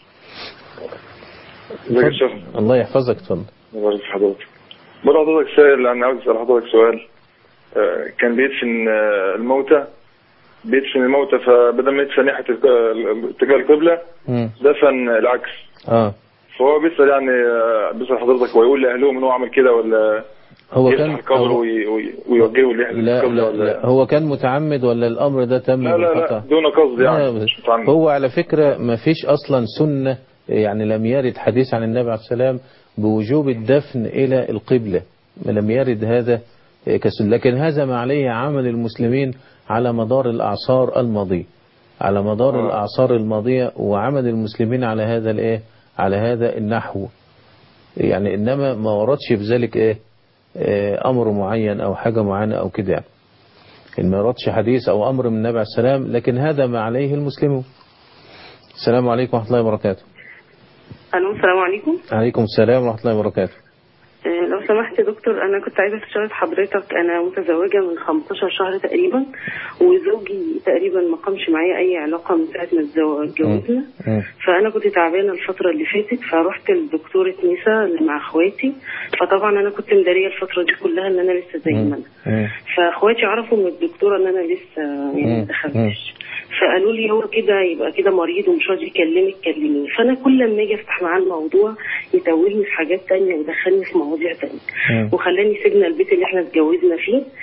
ازيك يا شيخ؟ الله يحفظك اتفضل الله يبارك في حضرتك. برضه حضرتك سائل أنا عاوز أسأل حضرتك سؤال. آه، كان بيدفن آه، الموتى بيدفن الموتى فبدل ما يدفن ناحية الق- اتجاه القبلة مم. دفن العكس. اه فهو بيسأل يعني آه، بيسأل حضرتك ويقول لأهلهم إن هو عمل كده ولا هو يفتح كان القبر هو- وي- وي- ويوجهه ناحية لا, القبلة لا, ولا لا هو كان متعمد ولا الأمر ده تم لا لا لا بالخطأ دون قصد يعني لا، مش متعمد. هو على فكرة ما فيش أصلا سنة يعني لم يرد حديث عن النبي عليه السلام بوجوب الدفن إلى القبلة لم يرد هذا كسنة لكن هذا ما عليه عمل المسلمين على مدار الأعصار الماضية على مدار آه. الأعصار الماضية وعمل المسلمين على هذا الإيه على هذا النحو يعني إنما ما وردش بذلك إيه آه، أمر معين أو حاجة معينة أو كده يعني إن ما وردش حديث أو أمر من النبي عليه السلام لكن هذا ما عليه المسلمون السلام عليكم ورحمة الله وبركاته الو السلام عليكم عليكم السلام ورحمة الله وبركاته آه، لو سمحت يا دكتور انا كنت عايزه استشاره حضرتك انا متزوجه من 15 شهر تقريبا وزوجي تقريبا ما قامش معايا اي علاقه من ساعه ما اتزو- اتجوزنا فانا كنت تعبانه الفتره اللي فاتت فرحت لدكتوره نسا مع اخواتي فطبعا انا كنت مداريه الفتره دي كلها ان انا لسه زي ما انا فاخواتي عرفوا من الدكتوره ان انا لسه يعني ما دخلتش فقالوا لي هو كده يبقى كده مريض ومش راضي يكلمك كلميه فانا كل ما اجي افتح معاه الموضوع يتوهني في حاجات تانية ويدخلني في مواضيع تانية وخلاني سيبنا البيت اللي احنا اتجوزنا فيه وقاعدين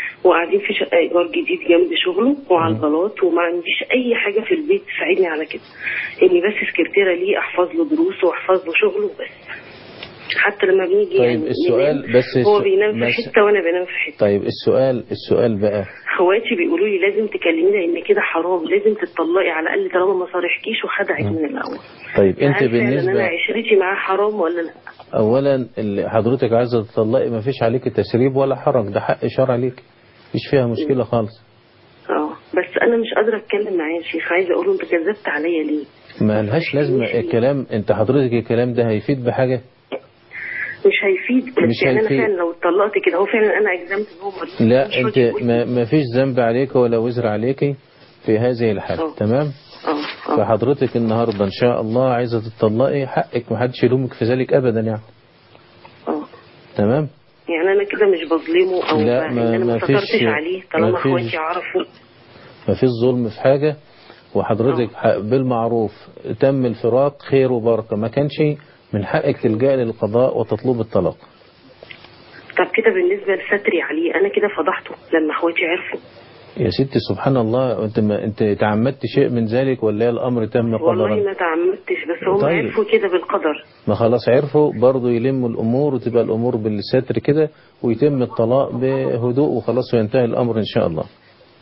وبعدين في شقه ايجار جديد جنب شغله وعلى البلاط وما عنديش اي حاجه في البيت تساعدني على كده اني بس سكرتيره ليه احفظ له دروسه واحفظ له شغله بس حتى لما بنيجي طيب يعني السؤال ننام، بس هو الس- بينام في بس- حته وانا بنام في حته طيب السؤال السؤال بقى اخواتي بيقولوا لي لازم تكلمينا ان كده حرام لازم تتطلقي على الاقل طالما ما صارحكيش وخدعك من الاول طيب انت هل فعلا انا بالنسبة عشرتي معاه حرام ولا لا اولا اللي حضرتك عايزة تطلقي ما فيش عليك تسريب ولا حرج ده حق شرع ليك مفيش فيها مشكلة خالص اه بس انا مش قادره اتكلم معاه يا شيخ عايزه اقول له انت كذبت عليا ليه ما لهاش لازمة الكلام انت حضرتك الكلام ده هيفيد بحاجة مش هيفيد بس مش يعني هيفيد. انا فعلا لو اتطلقت كده هو فعلا انا اجزمت ان هو مريض لا مش انت راضي يقول ما, ما فيش ذنب عليك ولا وزر عليك في هذه الحالة تمام اه اه فحضرتك النهاردة ان شاء الله عايزة تطلقي حقك محدش يلومك في ذلك ابدا يعني اه تمام يعني انا كده مش بظلمه او لا، ب- ما- ان انا ما ما فيش- سترتش عليه طالما ما فيش- اخواتي عرفوا ما فيش ظلم في حاجة وحضرتك ح- بالمعروف تم الفراق خير وبركة ما كانش من حقك تلجأ للقضاء وتطلب الطلاق طب كده بالنسبه لستري عليه انا كده فضحته لما اخواتي عرفوا يا ستي سبحان الله انت ما انت تعمدت شيء من ذلك ولا الامر تم والله قدرا ما تعمدتش بس هم طيب. عرفوا كده بالقدر ما خلاص عرفوا برضو يلموا الامور وتبقى الامور بالستر كده ويتم الطلاق بهدوء وخلاص وينتهي الامر ان شاء الله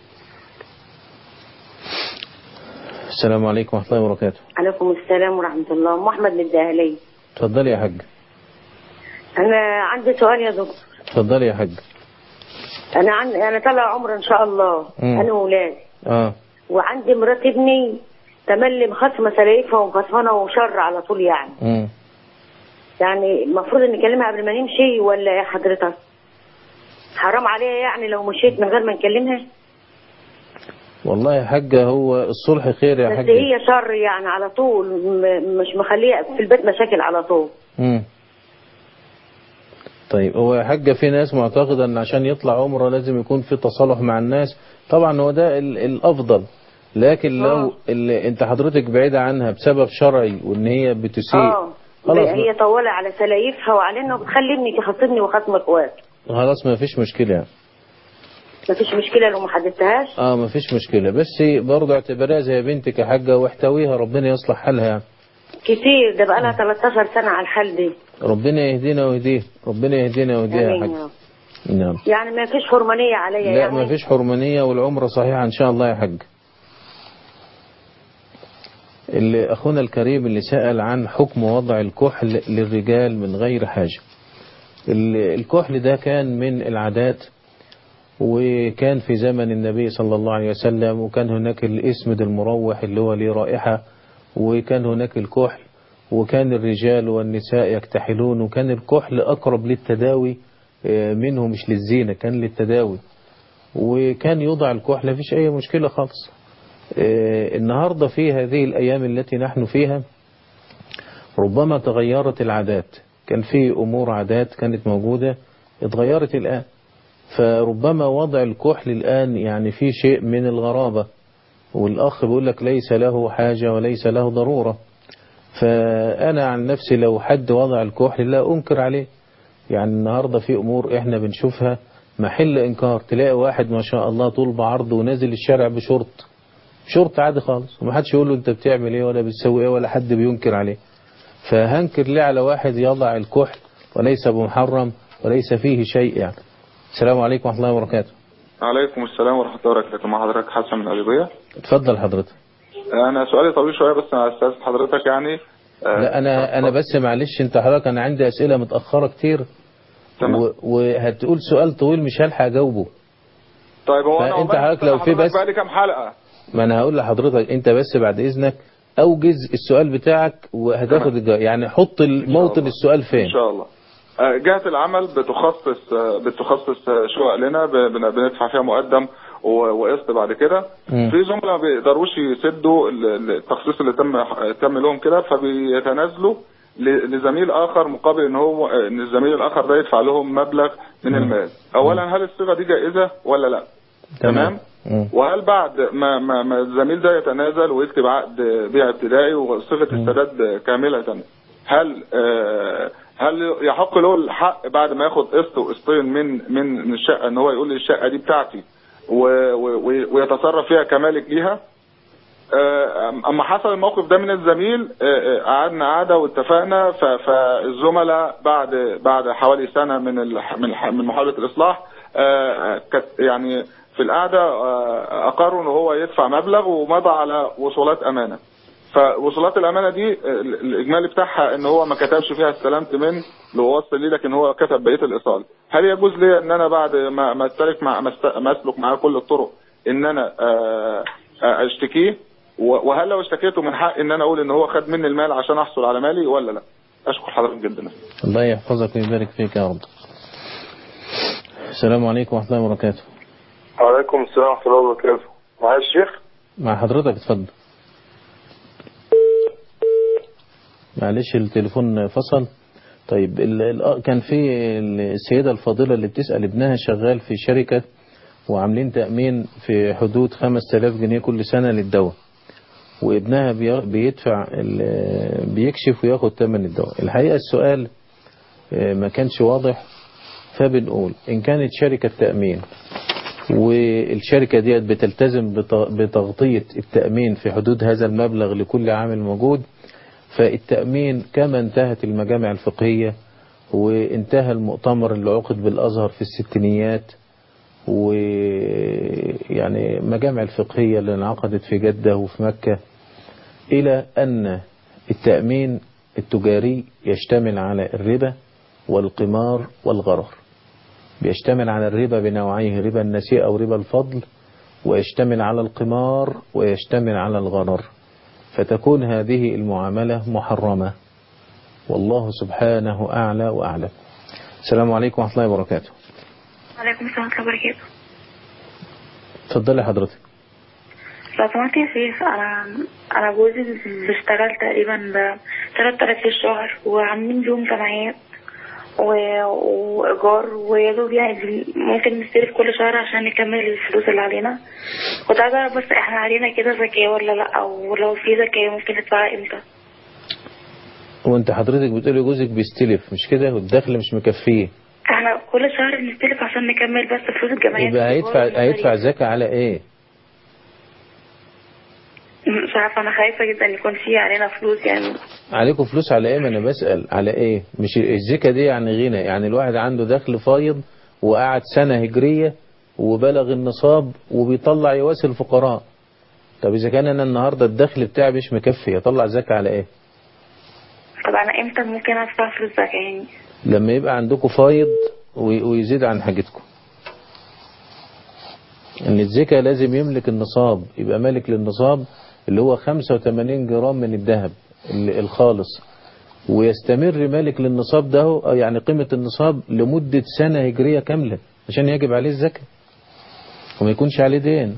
السلام عليكم ورحمة الله وبركاته عليكم السلام ورحمة الله أم أحمد من الدهلية اتفضلي يا حاج أنا عندي سؤال يا دكتور اتفضلي يا حاج أنا عندي أنا طالع عمر إن شاء الله مم. أنا وولادي اه وعندي مرات ابني تملي مخصمة سلايفها ومخصمانة وشر على طول يعني مم. يعني المفروض إن نكلمها قبل ما نمشي ولا إيه حضرتك؟ حرام عليها يعني لو مشيت من غير ما نكلمها والله يا حاجة هو الصلح خير يا بس حاجة هي شر يعني على طول م- مش مخليها في البيت مشاكل على طول مم. طيب هو يا حاجة في ناس معتقدة ان عشان يطلع عمره لازم يكون في تصالح مع الناس طبعا هو ده ال- الافضل لكن لو اللي انت حضرتك بعيدة عنها بسبب شرعي وان هي بتسيء اه خلاص هي طولة على سلايفها وعلينا وبتخلي ابني يخاصمني وخصم اخوات خلاص ما فيش مشكلة يعني. مفيش مشكلة لو ما حددتهاش اه ما فيش مشكلة بس برضه اعتبرها زي بنتك يا حاجة واحتويها ربنا يصلح حالها يعني. كتير ده بقى لها 13 سنة على الحال دي ربنا يهدينا ويهديه ربنا يهدينا ويهديها يا آمين حاج يا رب. نعم يعني ما فيش حرمانية عليا لا يعني ما فيش حرمانية والعمرة صحيحة إن شاء الله يا حاج اللي أخونا الكريم اللي سأل عن حكم وضع الكحل للرجال من غير حاجة ال- الكحل ده كان من العادات وكان في زمن النبي صلى الله عليه وسلم وكان هناك الاسمد المروح اللي هو ليه رائحة وكان هناك الكحل وكان الرجال والنساء يكتحلون وكان الكحل أقرب للتداوي آه، منه مش للزينة كان للتداوي وكان يوضع الكحل مفيش أي مشكلة خالص آه، النهاردة في هذه الأيام التي نحن فيها ربما تغيرت العادات كان في أمور عادات كانت موجودة اتغيرت الآن فربما وضع الكحل الآن يعني في شيء من الغرابة والأخ بيقول لك ليس له حاجة وليس له ضرورة فأنا عن نفسي لو حد وضع الكحل لا أنكر عليه يعني النهاردة في أمور إحنا بنشوفها محل إنكار تلاقي واحد ما شاء الله طول بعرض ونازل الشارع بشورت شورت عادي خالص ومحدش يقول له أنت بتعمل إيه ولا بتسوي إيه ولا حد بينكر عليه فهنكر ليه على واحد يضع الكحل وليس بمحرم وليس فيه شيء يعني السلام عليكم ورحمة الله وبركاته عليكم السلام ورحمة الله وبركاته مع حضرتك حسن من أبيضية اتفضل حضرتك أنا سؤالي طويل شوية بس أنا أستاذ حضرتك يعني آه، لا انا انا بس معلش انت حضرتك انا عندي اسئله متاخره كتير و- وهتقول سؤال طويل مش هلحق اجاوبه طيب هو أنا فأنت عقبال حضرتك لو في بس- بقالي كام حلقة ما انا هقول لحضرتك انت بس بعد اذنك اوجز السؤال بتاعك وهتاخد الجواب يعني حط موطن السؤال فين إن شاء الله آه، جهة العمل بتخصص آه، بتخصص آه، شقق لنا ب- بن- بندفع فيها مقدم و- وقسط بعد كده مم. في زملاء ما بيقدروش يسدوا ال- ال- التخصيص اللي تم تم لهم كده فبيتنازلوا ل- لزميل اخر مقابل ان هو ان الزميل الاخر ده يدفع لهم مبلغ من المال اولا هل الصيغه دي جائزه ولا لا تمام مم. وهل بعد ما ما, ما الزميل ده يتنازل ويكتب عقد بيع ابتدائي وصيغه السداد كامله هل آه هل يحق له الحق بعد ما ياخد قسط وقسطين من من من الشقه ان هو يقول لي الشقه دي بتاعتي و- و- ويتصرف فيها كمالك ليها آه، اما حصل الموقف ده من الزميل آه، آه، قعدنا قعده واتفقنا ف- فالزملاء بعد بعد حوالي سنه من الح- من الح- من محاوله الاصلاح آه، كانت يعني في القعده آه، اقروا ان هو يدفع مبلغ ومضى على وصولات امانه فوصولات الامانه دي آه، الاجمالي بتاعها ان هو ما كتبش فيها استلمت من اللي هو وصل لي لكن هو كتب بقيه الايصال هل يجوز لي ان انا بعد ما ما استلك مع ما است- ما اسلك معاه كل الطرق ان انا آه، آه، اشتكيه و- وهل لو اشتكيته من حق ان انا اقول ان هو خد مني المال عشان احصل على مالي ولا لا اشكر حضرتك جدا الله يحفظك ويبارك فيك يا رب السلام عليكم ورحمة الله وبركاته وعليكم السلام ورحمة الله وبركاته معايا الشيخ مع حضرتك اتفضل معلش التليفون فصل طيب ال ال كان في السيدة الفاضلة اللي بتسأل ابنها شغال في شركة وعاملين تأمين في حدود 5000 جنيه كل سنة للدواء وابنها بي- بيدفع ال- بيكشف وياخد ثمن الدواء الحقيقة السؤال آه، ما كانش واضح فبنقول إن كانت شركة تأمين والشركة ديت بتلتزم بت- بتغطية التأمين في حدود هذا المبلغ لكل عامل موجود فالتأمين كما انتهت المجامع الفقهية وانتهى المؤتمر اللي عقد بالأزهر في الستينيات ويعني مجامع الفقهية اللي انعقدت في جدة وفي مكة إلى أن التأمين التجاري يشتمل على الربا والقمار والغرر بيشتمل على الربا بنوعيه ربا النسيئة أو ربا الفضل ويشتمل على القمار ويشتمل على الغرر فتكون هذه المعاملة محرمة والله سبحانه أعلى وأعلم السلام عليكم ورحمة الله وبركاته وعليكم السلام ورحمة الله وبركاته تفضلي حضرتك لو سمحت يا شيخ أنا أنا جوزي بيشتغل تقريبا تلات آلاف في الشهر وعاملين لهم جمعيات و- وإيجار ويا دوب يعني ممكن نستلف كل شهر عشان نكمل الفلوس اللي علينا كنت عايزة أعرف بس إحنا علينا كده زكاة ولا لأ ولو في زكاة ممكن ندفعها إمتى وانت حضرتك بتقولي جوزك بيستلف مش كده والدخل مش مكفيه إحنا كل شهر بنستلف عشان نكمل بس فلوس الجمعيات يبقى هيدفع هيدفع زكاة على ايه مش عارفة أنا خايفة جدا يكون في علينا فلوس يعني عليكم فلوس على ايه ما انا بسأل على ايه مش الزكاة دي يعني غنى يعني الواحد عنده دخل فايض وقعد سنة هجرية وبلغ النصاب وبيطلع يواسي الفقراء طب اذا كان انا النهاردة الدخل بتاعي مش مكفي اطلع زكاة على ايه طب أنا إمتى ممكن أدفع فلوس زكاة يعني لما يبقى عندكم فايض وي- ويزيد عن حاجتكم ان الزكاة لازم يملك النصاب يبقى مالك للنصاب اللي هو 85 جرام من الذهب ال- الخالص ويستمر مالك للنصاب ده هو- يعني قيمة النصاب لمدة سنة هجرية كاملة عشان يجب عليه الزكاة وما يكونش عليه دين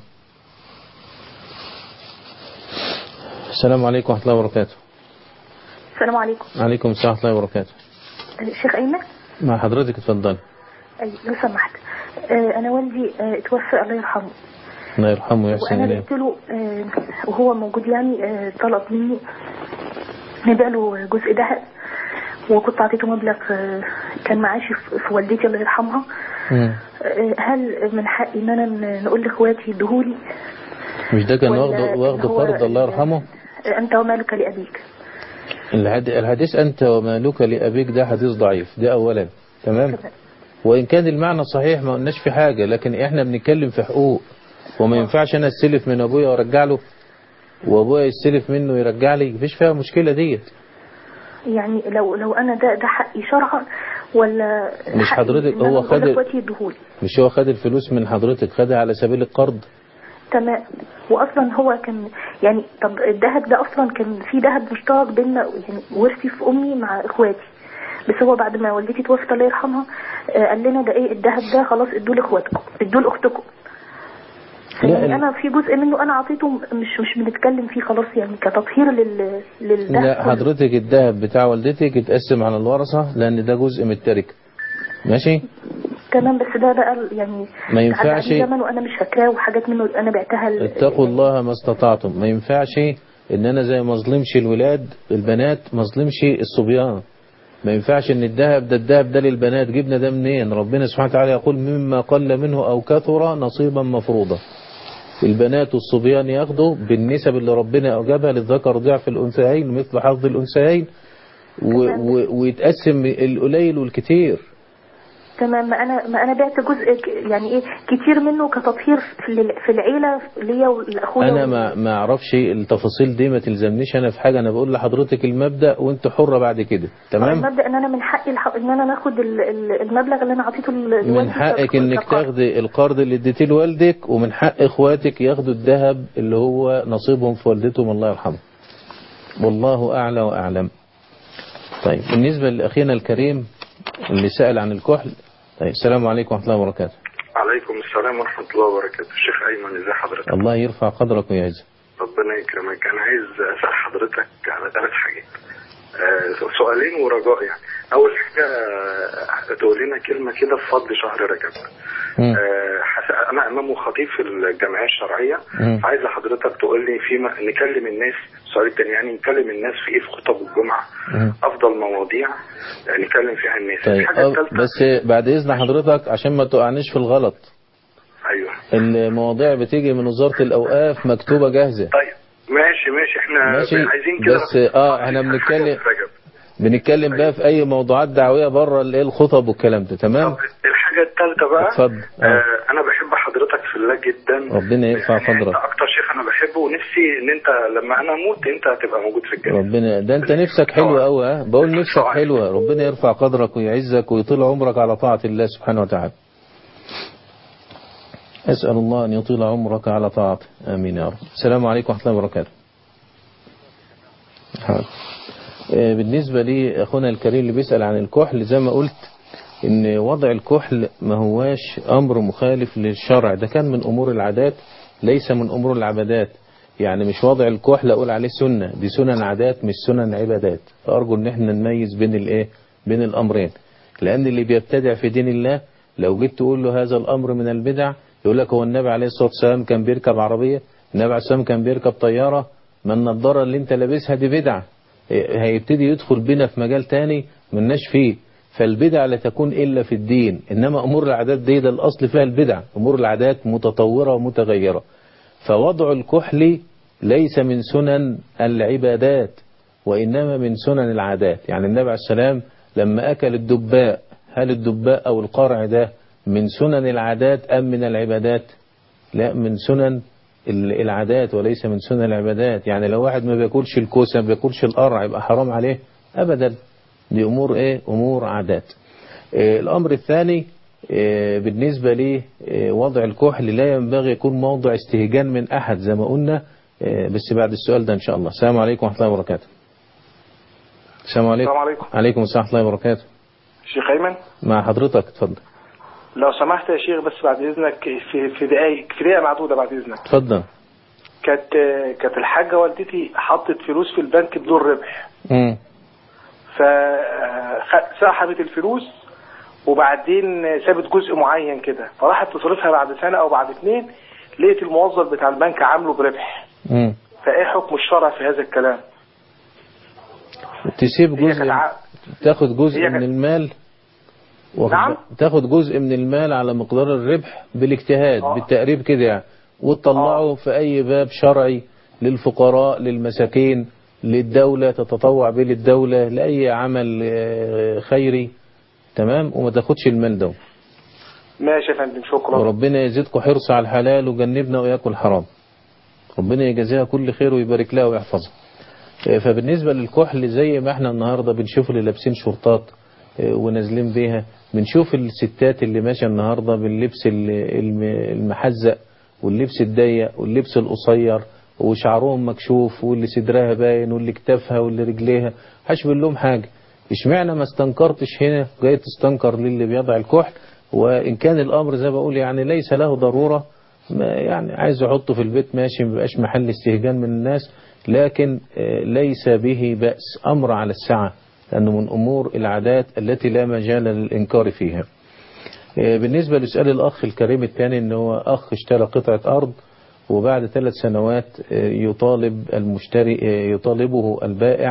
السلام عليكم ورحمة الله وبركاته السلام عليكم عليكم السلام ورحمة الله وبركاته شيخ أيمن مع حضرتك اتفضل أي لو سمحت آه، أنا والدي آه، اتوفى الله يرحمه الله يرحمه ويحسن وأنا إليه قلت له آه، وهو موجود يعني آه، طلب مني نبيع له جزء ذهب وكنت أعطيته مبلغ آه، كان معاشي في في والدتي الله يرحمها مم. آه، هل من حقي إن أنا ن- نقول لإخواتي يديهولي مش ده كان ولا واخده إن واخده هو- فرض الله يرحمه آه، أنت ومالك لأبيك الحد- الحديث أنت ومالك لأبيك ده حديث ضعيف ده أولا تمام وإن كان المعنى صحيح ما قلناش في حاجة لكن إحنا بنتكلم في حقوق وما ينفعش أنا استلف من أبويا وأرجع له وأبويا يستلف منه يرجع لي مفيش فيها مشكلة ديت يعني لو لو أنا ده ده حقي شرعا ولا مش حقي حضرتك إن أنا هو أقول خد لإخواتي يديهولي مش هو خد الفلوس من حضرتك خدها على سبيل القرض تمام واصلا هو كان يعني طب الذهب ده اصلا كان في ذهب مشترك بيننا يعني ورثي في امي مع اخواتي بس هو بعد ما والدتي توفت الله يرحمها آه، قال لنا ده ايه الذهب ده خلاص ادوه لاخواتكم ادوه لاختكم يعني لا انا في جزء منه انا اعطيته مش مش بنتكلم فيه خلاص يعني كتطهير لل للذهب لا حضرتك الذهب بتاع والدتك اتقسم على الورثة لأن ده جزء من التركة ماشي تمام بس ده بقى يعني ما ينفعش- عدى عليه زمن وانا مش فاكراه وحاجات منه انا بعتها ل- اتقوا الله ما استطعتم ما ينفعش ان انا زي ما اظلمش الولاد البنات ما اظلمش الصبيان ما ينفعش ان الذهب ده الذهب ده للبنات جبنا ده منين ربنا سبحانه وتعالى يقول مما قل منه او كثر نصيبا مفروضا البنات والصبيان ياخدوا بالنسب اللي ربنا اوجبها للذكر ضعف الانثيين مثل حظ الانثيين و- و- ويتقسم القليل والكتير تمام ما انا ما انا بعت جزء ك- يعني ايه كتير منه كتطهير في ال- في العيله ليا ولاخويا انا ما ما اعرفش التفاصيل دي ما تلزمنيش انا في حاجه انا بقول لحضرتك المبدا وانت حره بعد كده تمام المبدا ان انا من حقي الح- ان انا ناخد ال- ال- المبلغ اللي انا اعطيته ل- من لوالدي حقك كقرض. انك تاخدي القرض اللي اديتيه لوالدك ومن حق اخواتك ياخدوا الذهب اللي هو نصيبهم في والدتهم الله يرحمه والله اعلى واعلم طيب بالنسبه لاخينا الكريم اللي سال عن الكحل طيب السلام عليكم ورحمه الله وبركاته عليكم السلام ورحمة الله وبركاته الشيخ أيمن ازي حضرتك الله يرفع قدرك ويعزك ربنا يكرمك أنا عايز أسأل حضرتك على ثلاث حاجات آه، سؤالين ورجاء يعني أول حاجة آه، تقول لنا كلمة كده في فضل شهر رجب آه، حس- أنا إمام وخطيب في الجمعية الشرعية مم. عايز حضرتك تقول لي في م- نكلم الناس السؤال التاني يعني نكلم الناس في إيه في خطب الجمعة أفضل مواضيع آه، نكلم فيها الناس طيب الحاجة أه، الثالثة بس بعد اذن حضرتك عشان ما تقعنيش في الغلط أيوه المواضيع بتيجي من وزاره الاوقاف مكتوبه جاهزه طيب ماشي ماشي احنا ماشي عايزين كده بس اه احنا بنتكلم بنتكلم بقى في اي موضوعات دعويه بره الايه الخطب والكلام ده تمام الحاجة الثالثة بقى اتفضل آه أنا بحب حضرتك في الله جدا ربنا يرفع أنت قدرك أكتر شيخ أنا بحبه ونفسي إن أنت لما أنا أموت أنت هتبقى موجود في الجنة ربنا ده انت نفسك حلوة قوي ها بقول نفسك حلوة ربنا يرفع قدرك ويعزك ويطيل عمرك على طاعة الله سبحانه وتعالى أسأل الله أن يطيل عمرك على طاعته آمين يا رب السلام عليكم ورحمة الله وبركاته حاضر. آه، بالنسبة لي أخونا الكريم اللي بيسأل عن الكحل زي ما قلت إن وضع الكحل ما هواش أمر مخالف للشرع ده كان من أمور العادات ليس من أمور العبادات يعني مش وضع الكحل أقول عليه سنة دي سنن عادات مش سنن عبادات فأرجو إن احنا نميز بين الإيه بين الأمرين لأن اللي بيبتدع في دين الله لو جيت تقول له هذا الأمر من البدع يقول لك هو النبي عليه الصلاة والسلام كان بيركب عربية النبي عليه الصلاة والسلام كان بيركب طيارة ما النضارة اللي انت لابسها دي بدعة هيبتدي يدخل بينا في مجال تاني مناش فيه فالبدع لا تكون إلا في الدين إنما أمور العادات دي ده الأصل فيها البدع أمور العادات متطورة ومتغيرة فوضع الكحل ليس من سنن العبادات وإنما من سنن العادات يعني النبي عليه السلام لما أكل الدباء هل الدباء أو القرع ده من سنن العادات أم من العبادات لا من سنن ال- العادات وليس من سنن العبادات يعني لو واحد ما بياكلش الكوسة ما بياكلش القرع يبقى حرام عليه أبدا دي أمور إيه أمور عادات إيه الأمر الثاني إيه بالنسبة لي إيه وضع الكحل لا ينبغي يكون موضع استهجان من أحد زي ما قلنا إيه بس بعد السؤال ده إن شاء الله السلام عليكم ورحمة الله وبركاته السلام عليكم السلام عليكم عليكم السلام ورحمة الله وبركاته شيخ أيمن مع حضرتك اتفضل لو سمحت يا شيخ بس بعد إذنك في في دقايق في دقيقة معدودة بعد إذنك اتفضل كانت كانت الحاجة والدتي حطت فلوس في البنك بدون ربح مم. فسحبت الفلوس وبعدين سابت جزء معين كده فراحت تصرفها بعد سنة أو بعد اتنين لقيت الموظف بتاع البنك عامله بربح مم. فإيه حكم الشرع في هذا الكلام؟ تسيب هي جزء كانت ع- تاخد جزء هي من كانت- المال واخد نعم؟ بالك؟ تاخد جزء من المال على مقدار الربح بالاجتهاد بالتقريب كده يعني وتطلعه في أي باب شرعي للفقراء للمساكين للدولة تتطوع به للدولة لأي عمل آه، خيري تمام وما تاخدش المال ده ماشي يا فندم شكرا وربنا يزيدكم حرص على الحلال وجنبنا وإياكم الحرام ربنا يجازيها كل خير ويبارك لها ويحفظها آه، فبالنسبة للكحل زي ما احنا النهاردة بنشوف اللي لابسين شرطات آه، ونازلين بيها بنشوف الستات اللي ماشية النهاردة باللبس ال- الم- المحزق واللبس الضيق واللبس القصير وشعرهم مكشوف واللي صدرها باين واللي كتافها واللي رجليها هشبه لهم حاجة اشمعنى ما استنكرتش هنا جاي تستنكر للي بيضع الكحل وإن كان الأمر زي ما بقول يعني ليس له ضرورة ما يعني عايز يحطه في البيت ماشي ما بيبقاش محل استهجان من الناس لكن آه، ليس به بأس أمر على السعة لأنه من أمور العادات التي لا مجال للإنكار فيها آه، بالنسبة لسؤال الأخ الكريم الثاني أنه هو أخ اشترى قطعة أرض وبعد ثلاث سنوات آه، يطالب المشتري آه، يطالبه البائع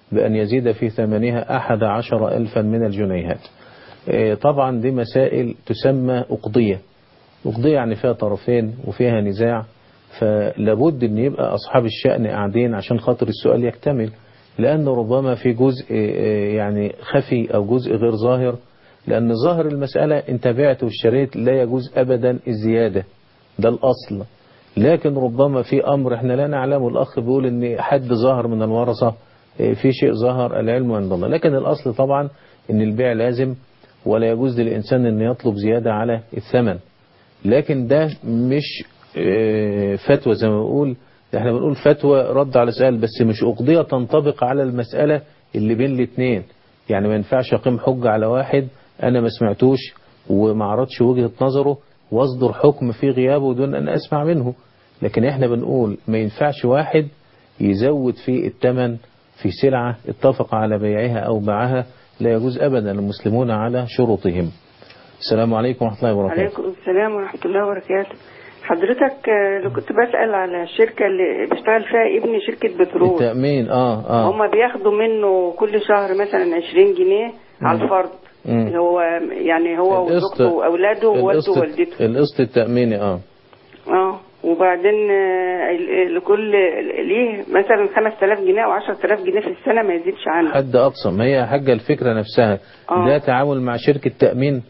بأن يزيد في ثمنها أحد عشر ألفا من الجنيهات آه، طبعا دي مسائل تسمى أقضية أقضية يعني فيها طرفين وفيها نزاع فلابد أن يبقى أصحاب الشأن قاعدين عشان خاطر السؤال يكتمل لأن ربما في جزء آه، يعني خفي أو جزء غير ظاهر لأن ظاهر المسألة انت بعت واشتريت لا يجوز أبدا الزيادة ده الأصل لكن ربما في أمر احنا لا نعلمه الأخ بيقول ان حد ظاهر من الورثة اه، في شيء ظهر العلم عند الله لكن الأصل طبعا ان البيع لازم ولا يجوز للإنسان ان يطلب زيادة على الثمن لكن ده مش اه، فتوى زي ما بقول ده احنا بنقول فتوى رد على سؤال بس مش أقضية تنطبق على المسألة اللي بين الاثنين يعني ما ينفعش أقيم حجة على واحد أنا ما سمعتوش وما عرضش وجهة نظره واصدر حكم في غيابه دون أن أسمع منه لكن احنا بنقول ما ينفعش واحد يزود في الثمن في سلعة اتفق على بيعها أو باعها لا يجوز أبدا المسلمون على شروطهم السلام عليكم ورحمة الله وبركاته عليكم السلام ورحمة الله وبركاته حضرتك آه، لو كنت بسأل على الشركة اللي بيشتغل فيها ابني شركة بترول التأمين اه اه هما بياخدوا منه كل شهر مثلا 20 جنيه على الفرد مم. هو يعني هو القسط- وزوجته واولاده ووالده القسط ووالدته القسط التأميني اه اه وبعدين آه، ال- لكل ليه مثلا 5000 جنيه او 10000 جنيه في السنه ما يزيدش عنه حد أقصى ما هي حاجة الفكرة نفسها آه. ده تعامل مع شركة تأمين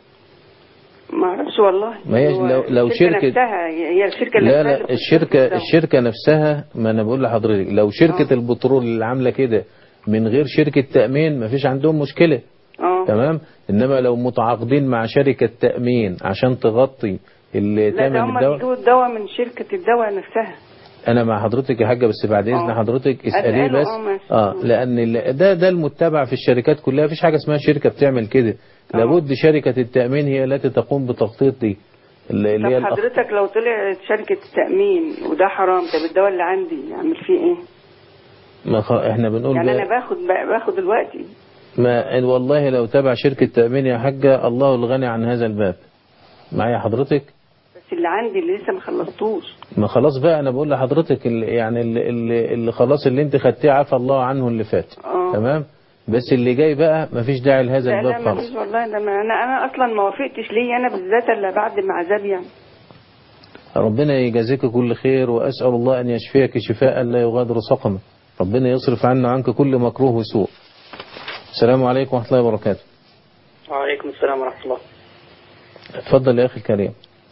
ما اعرفش والله ما هي هو لو لو الشركة شركة نفسها هي الشركه لا نفسها لا اللي الشركة الشركة نفسها ما أنا بقول لحضرتك لو شركة البترول اللي عاملة كده من غير شركة تأمين ما فيش عندهم مشكلة اه تمام إنما لو متعاقدين مع شركة تأمين عشان تغطي اللي لا ده تمن هم الدواء بيجيبوا الدواء من شركه الدواء نفسها انا مع حضرتك يا حاجه بس بعد اذن آه. حضرتك اساليه أسأله، بس آه، ماشي. اه لان ال- ده ده المتبع في الشركات كلها مفيش حاجه اسمها شركه بتعمل كده لابد شركه التامين هي التي تقوم بتخطيط دي اللي اللي هي طب الأخ... حضرتك لو طلع شركه التامين وده حرام طب الدواء اللي عندي اعمل فيه ايه ما خ... احنا بنقول يعني بقى- انا باخد باخد دلوقتي ما والله لو تبع شركه تامين يا حاجه الله الغني عن هذا الباب معايا حضرتك بس اللي عندي اللي لسه ما خلصتوش ما خلاص بقى انا بقول لحضرتك اللي يعني اللي, اللي, اللي خلاص اللي انت خدتيه عفى الله عنه اللي فات اه تمام بس اللي جاي بقى مفيش داعي لهذا لا الباب لا ما خالص فيش والله ده ما انا انا اصلا ما وافقتش ليه انا بالذات الا بعد ما عذاب يعني ربنا يجازيك كل خير وأسأل الله أن يشفيك شفاء لا يغادر سقما ربنا يصرف عنا عنك كل مكروه وسوء السلام عليكم ورحمة الله وبركاته وعليكم السلام ورحمة الله اتفضل يا أخي الكريم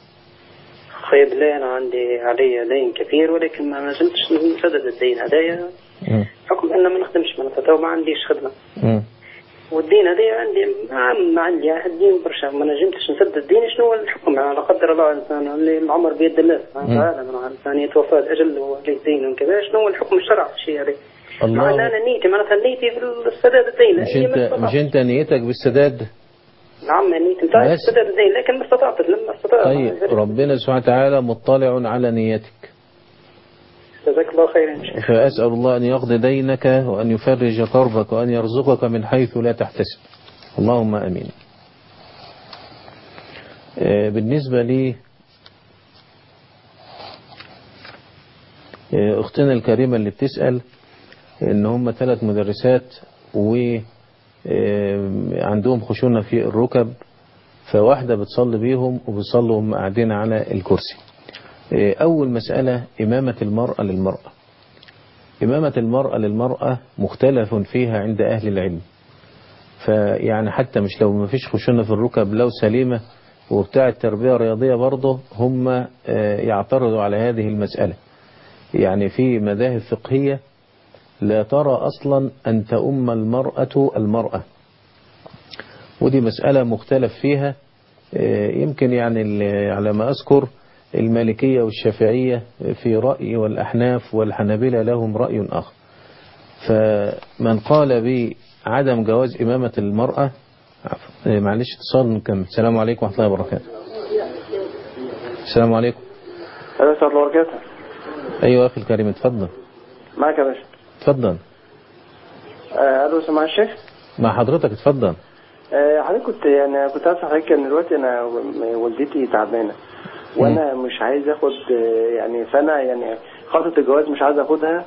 خير بالله أنا عندي علي دين كثير ولكن ما زلتش نسدد الدين هدايا مم. حكم أن ما نخدمش معناتها وما عنديش خدمة مم. والدين هذا عندي ما, ما عندي الدين برشا ما نجمتش نسدد الدين شنو هو الحكم يعني لا قدر الله الإنسان اللي العمر بيد الله سبحانه مم. وتعالى من الإنسان يتوفى الأجل وعليه دين وكذا شنو هو الحكم الشرعي في الشيء هذا مع أن الله أنا نيتي معناتها نيتي في السداد الدين مش هي ما انت استطعت. مش انت نيتك بالسداد نعم نيتي نتاعي بس. السداد الدين لكن ما استطعت لما استطعت طيب ربنا سبحانه وتعالى مطلع على نيتك جزاك الله خيرا فأسأل الله أن يقضي دينك وأن يفرج كربك وأن يرزقك من حيث لا تحتسب اللهم أمين آه، بالنسبة لي آه، أختنا الكريمة اللي بتسأل إن هم ثلاث مدرسات وعندهم خشونة في الركب فواحدة بتصلي بيهم وبيصلوا هم قاعدين على الكرسي آه، أول مسألة إمامة المرأة للمرأة إمامة المرأة للمرأة مختلف فيها عند أهل العلم فيعني حتى مش لو ما فيش خشونة في الركب لو سليمة وبتاع التربية الرياضية برضه هم آه، يعترضوا على هذه المسألة يعني في مذاهب فقهية لا ترى أصلا أن تؤم المرأة المرأة ودي مسألة مختلف فيها آه، يمكن يعني ال- على ما أذكر المالكية والشافعية في رأي والأحناف والحنابلة لهم رأي آخر فمن قال بعدم جواز إمامة المرأة عفوا، آه، معلش اتصال نكمل السلام عليكم ورحمة الله وبركاته السلام عليكم السلام ورحمة الله وبركاته أيوة أخي الكريم اتفضل معك يا باشا اتفضل آه، الو سمع الشيخ مع حضرتك اتفضل آه، حضرتك كنت يعني كنت عايز حضرتك ان دلوقتي انا و- والدتي تعبانه وانا مش عايز اخد آه، يعني فانا يعني خطوه الجواز مش عايز اخدها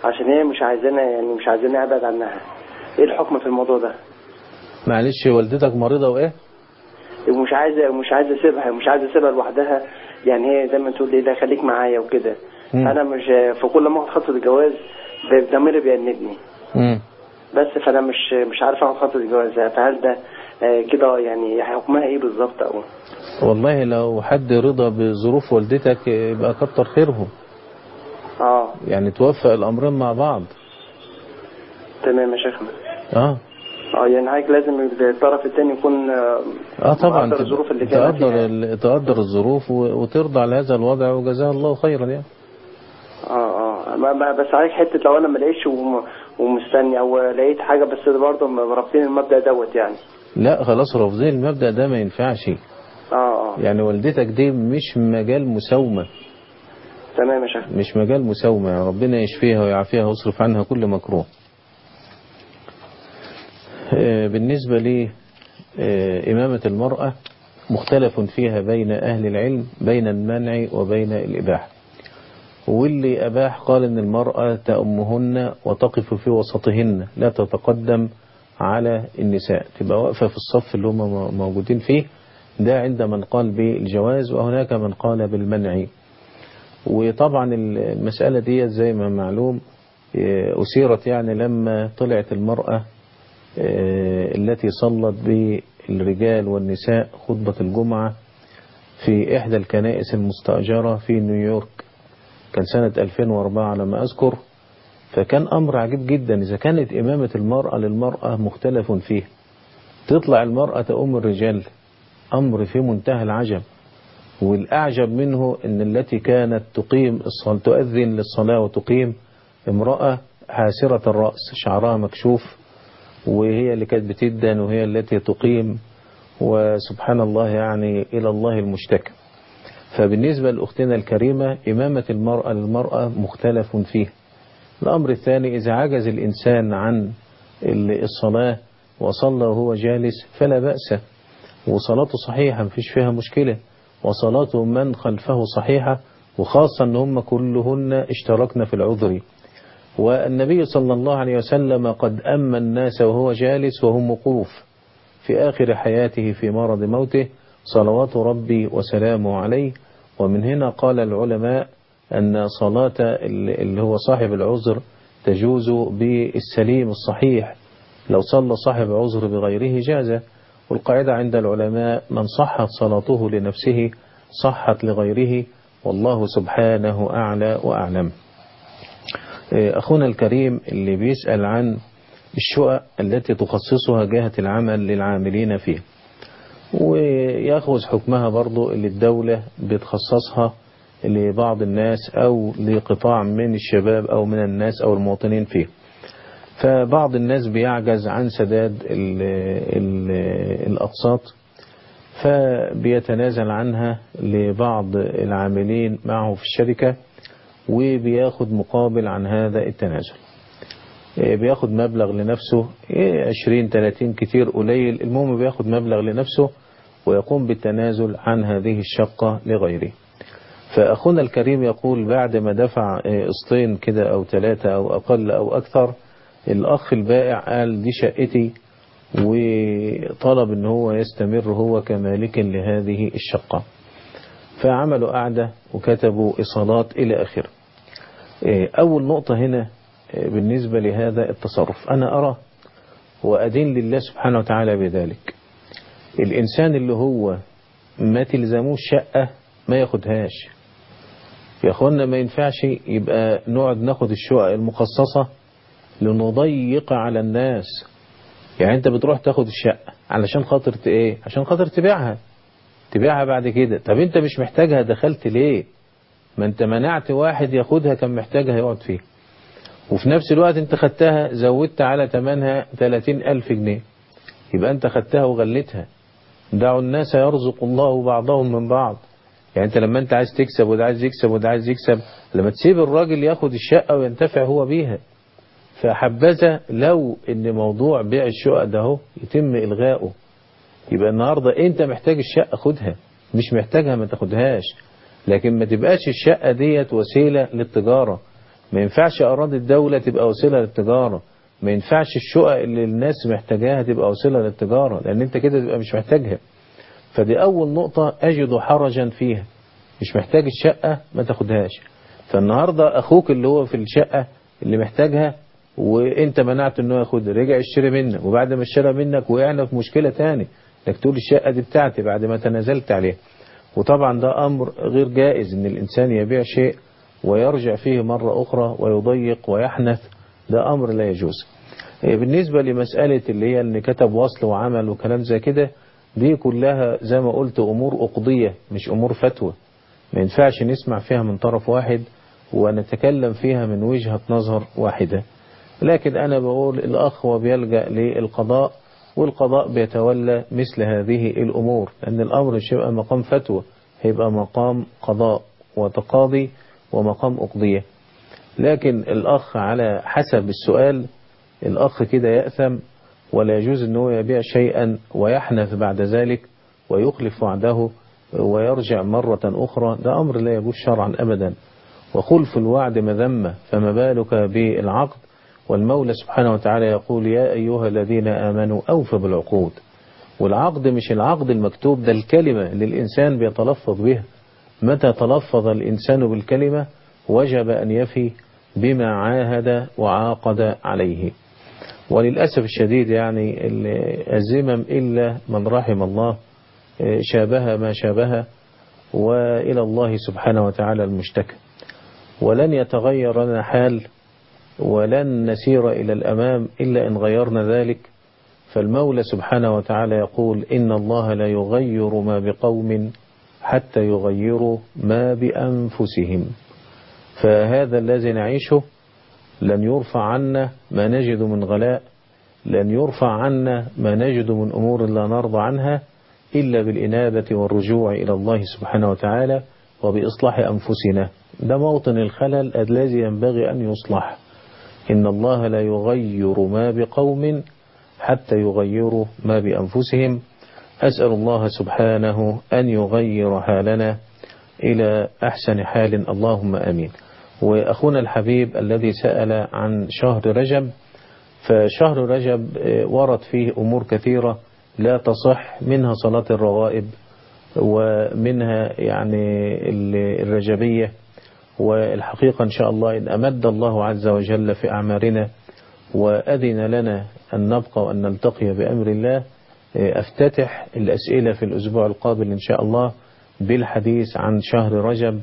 عشان هي مش عايزانا يعني مش عايزاني ابعد عنها ايه الحكم في الموضوع ده معلش والدتك مريضة وايه ومش عايزه مش عايزه اسيبها مش عايزه اسيبها لوحدها يعني هي دايما تقول لي لا خليك معايا وكده مم. انا مش في كل ما اخد خطوه الجواز ب- ضميري بيأنبني مم. بس فانا مش مش عارف اخد خطوه الجواز فهل ده آه، كده يعني حكمها ايه بالظبط او والله لو حد رضى بظروف والدتك يبقى كتر خيرهم اه يعني توفق الأمرين مع بعض تمام يا شيخنا اه اه يعني حضرتك لازم الطرف الثاني يكون آه، اه طبعا مقدر الظروف اللي كانت تقدر فيها. ال- تقدر الظروف و- وترضى على هذا الوضع وجزاها الله خيرا يعني اه اه ما- ما- بس حضرتك حته لو انا ما لقيتش وم- ومستني او لقيت حاجه بس برضه رابطين المبدا دوت يعني لا خلاص رافضين المبدأ ده ما ينفعش اه اه يعني والدتك دي مش مجال مساومة تمام يا شيخ مش مجال مساومة يعني ربنا يشفيها ويعافيها ويصرف عنها كل مكروه آه، بالنسبة لي آه، إمامة المرأة مختلف فيها بين أهل العلم بين المنع وبين الإباحة واللي أباح قال إن المرأة تأمهن وتقف في وسطهن لا تتقدم على النساء تبقى واقفة في الصف اللي هم موجودين فيه ده عند من قال بالجواز وهناك من قال بالمنع وطبعا المسألة دي زي ما معلوم آه، أثيرت يعني لما طلعت المرأة آه، التي صلت بالرجال والنساء خطبة الجمعة في إحدى الكنائس المستأجرة في نيويورك كان سنة 2004 على ما أذكر فكان أمر عجيب جدا إذا كانت إمامة المرأة للمرأة مختلف فيه تطلع المرأة تأم الرجال أمر في منتهى العجب والأعجب منه أن التي كانت تقيم الصلاة تؤذن للصلاة وتقيم امرأة حاسرة الرأس شعرها مكشوف وهي اللي كانت بتدن وهي التي تقيم وسبحان الله يعني إلى الله المشتكى فبالنسبة لأختنا الكريمة إمامة المرأة للمرأة مختلف فيه الأمر الثاني إذا عجز الإنسان عن الصلاة وصلى وهو جالس فلا بأس وصلاته صحيحة مفيش فيها مشكلة وصلاة من خلفه صحيحة وخاصة أن هم كلهن اشتركن في العذر والنبي صلى الله عليه وسلم قد أما الناس وهو جالس وهم وقوف في آخر حياته في مرض موته صلوات ربي وسلامه عليه ومن هنا قال العلماء أن صلاة اللي هو صاحب العذر تجوز بالسليم الصحيح لو صلى صاحب عذر بغيره جاز والقاعدة عند العلماء من صحت صلاته لنفسه صحت لغيره والله سبحانه أعلى وأعلم أخونا الكريم اللي بيسأل عن الشقق التي تخصصها جهة العمل للعاملين فيه ويأخذ حكمها برضو اللي الدولة بتخصصها لبعض الناس أو لقطاع من الشباب أو من الناس أو المواطنين فيه فبعض الناس بيعجز عن سداد ال ال الأقساط فبيتنازل عنها لبعض العاملين معه في الشركة وبياخد مقابل عن هذا التنازل بياخد مبلغ لنفسه 20 30 كتير قليل المهم بياخد مبلغ لنفسه ويقوم بالتنازل عن هذه الشقة لغيره فأخونا الكريم يقول بعد ما دفع قسطين كده أو ثلاثة أو أقل أو أكثر الأخ البائع قال دي شقتي وطلب ان هو يستمر هو كمالك لهذه الشقة فعملوا قعدة وكتبوا إصالات إلى آخره أول نقطة هنا بالنسبة لهذا التصرف أنا أرى وأدين لله سبحانه وتعالى بذلك الإنسان اللي هو ما تلزموش شقة ما ياخدهاش يا أخوانا ما ينفعش يبقى نقعد ناخد الشقق المخصصة لنضيق على الناس يعني انت بتروح تاخد الشقة علشان خاطر ايه عشان خاطر تبيعها تبيعها بعد كده طب انت مش محتاجها دخلت ليه ما انت منعت واحد ياخدها كان محتاجها يقعد فيها وفي نفس الوقت انت خدتها زودت على تمنها 30 ألف جنيه يبقى انت خدتها وغلتها دعوا الناس يرزق الله بعضهم من بعض يعني انت لما انت عايز تكسب وده عايز يكسب وده عايز يكسب لما تسيب الراجل ياخد الشقة وينتفع هو بيها فحبذا لو ان موضوع بيع الشقق ده هو يتم الغائه يبقى النهاردة انت محتاج الشقة خدها مش محتاجها ما تاخدهاش لكن ما تبقاش الشقة ديت وسيلة للتجارة ما ينفعش أراضي الدولة تبقى وسيلة للتجارة ما ينفعش الشقق اللي الناس محتاجاها تبقى وسيلة للتجارة لأن أنت كده تبقى مش محتاجها فدي أول نقطة أجد حرجا فيها مش محتاج الشقة ما تاخدهاش فالنهاردة أخوك اللي هو في الشقة اللي محتاجها وانت منعت انه ياخد رجع يشتري منك وبعد ما اشترى منك وقعنا في مشكلة تاني انك تقول الشقة دي بتاعتي بعد ما تنازلت عليها وطبعا ده امر غير جائز ان الانسان يبيع شيء ويرجع فيه مرة اخرى ويضيق ويحنث ده امر لا يجوز بالنسبة لمسألة اللي هي ان كتب وصل وعمل وكلام زي كده دي كلها زي ما قلت امور اقضية مش امور فتوى ما ينفعش نسمع فيها من طرف واحد ونتكلم فيها من وجهة نظر واحدة لكن أنا بقول الأخ وبيلجأ للقضاء والقضاء بيتولى مثل هذه الأمور لأن الأمر مش هيبقى مقام فتوى هيبقى مقام قضاء وتقاضي ومقام أقضية لكن الأخ على حسب السؤال الأخ كده يأثم ولا يجوز أنه يبيع شيئا ويحنث بعد ذلك ويخلف وعده ويرجع مرة أخرى ده أمر لا يجوز شرعا أبدا وخلف الوعد مذمة فما بالك بالعقد والمولى سبحانه وتعالى يقول يا أيها الذين آمنوا أوفوا بالعقود والعقد مش العقد المكتوب ده الكلمة اللي الإنسان بيتلفظ بها متى تلفظ الإنسان بالكلمة وجب أن يفي بما عاهد وعاقد عليه وللأسف الشديد يعني الزمم إلا من رحم الله شابه ما شابه وإلى الله سبحانه وتعالى المشتكى ولن يتغير لنا حال ولن نسير إلى الأمام إلا إن غيرنا ذلك فالمولى سبحانه وتعالى يقول إن الله لا يغير ما بقوم حتى يغيروا ما بأنفسهم فهذا الذي نعيشه لن يرفع عنا ما نجد من غلاء لن يرفع عنا ما نجد من أمور لا نرضى عنها إلا بالإنابة والرجوع إلى الله سبحانه وتعالى وبإصلاح أنفسنا ده موطن الخلل الذي ينبغي أن يصلح إن الله لا يغير ما بقوم حتى يغيروا ما بأنفسهم أسأل الله سبحانه أن يغير حالنا إلى أحسن حال اللهم أمين وأخونا الحبيب الذي سأل عن شهر رجب فشهر رجب ورد فيه أمور كثيرة لا تصح منها صلاة الروائب ومنها يعني الرجبية والحقيقة إن شاء الله إن أمد الله عز وجل في أعمارنا وأذن لنا أن نبقى وأن نلتقي بأمر الله أفتتح الأسئلة في الأسبوع القابل إن شاء الله بالحديث عن شهر رجب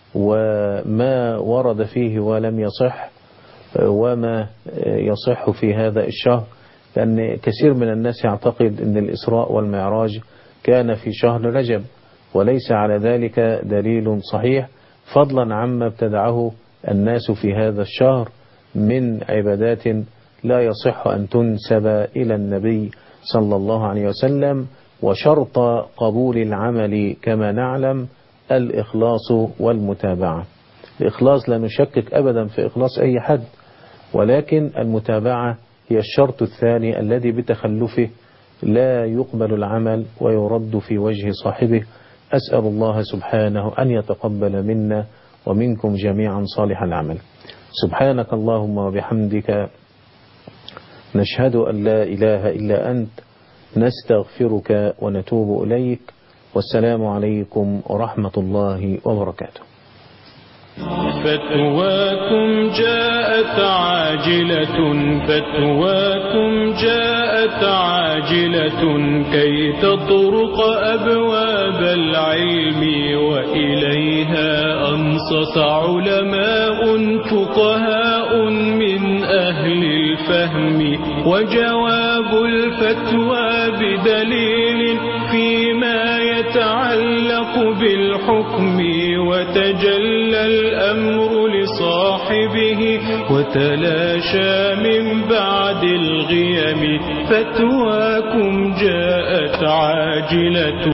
وما ورد فيه ولم يصح وما يصح في هذا الشهر لأن كثير من الناس يعتقد أن الإسراء والمعراج كان في شهر رجب وليس على ذلك دليل صحيح فضلا عما ابتدعه الناس في هذا الشهر من عبادات لا يصح أن تنسب إلى النبي صلى الله عليه وسلم وشرط قبول العمل كما نعلم الإخلاص والمتابعة الإخلاص لا نشكك أبدا في إخلاص أي حد ولكن المتابعة هي الشرط الثاني الذي بتخلفه لا يقبل العمل ويرد في وجه صاحبه أسأل الله سبحانه أن يتقبل منا ومنكم جميعا صالح العمل سبحانك اللهم وبحمدك نشهد أن لا إله إلا أنت نستغفرك ونتوب إليك والسلام عليكم ورحمة الله وبركاته فتواكم جاءت عاجلة فتواكم جاءت عاجلة كي تطرق أبواب العلم وإليها أنصت علماء فقهاء من أهل الفهم وجواب الفتوى بدليل فيما يتعلق بالحكم وتجلى الأمر لصاحبه وتلاشى من بعد الغيم فتواكم جاءت عاجلة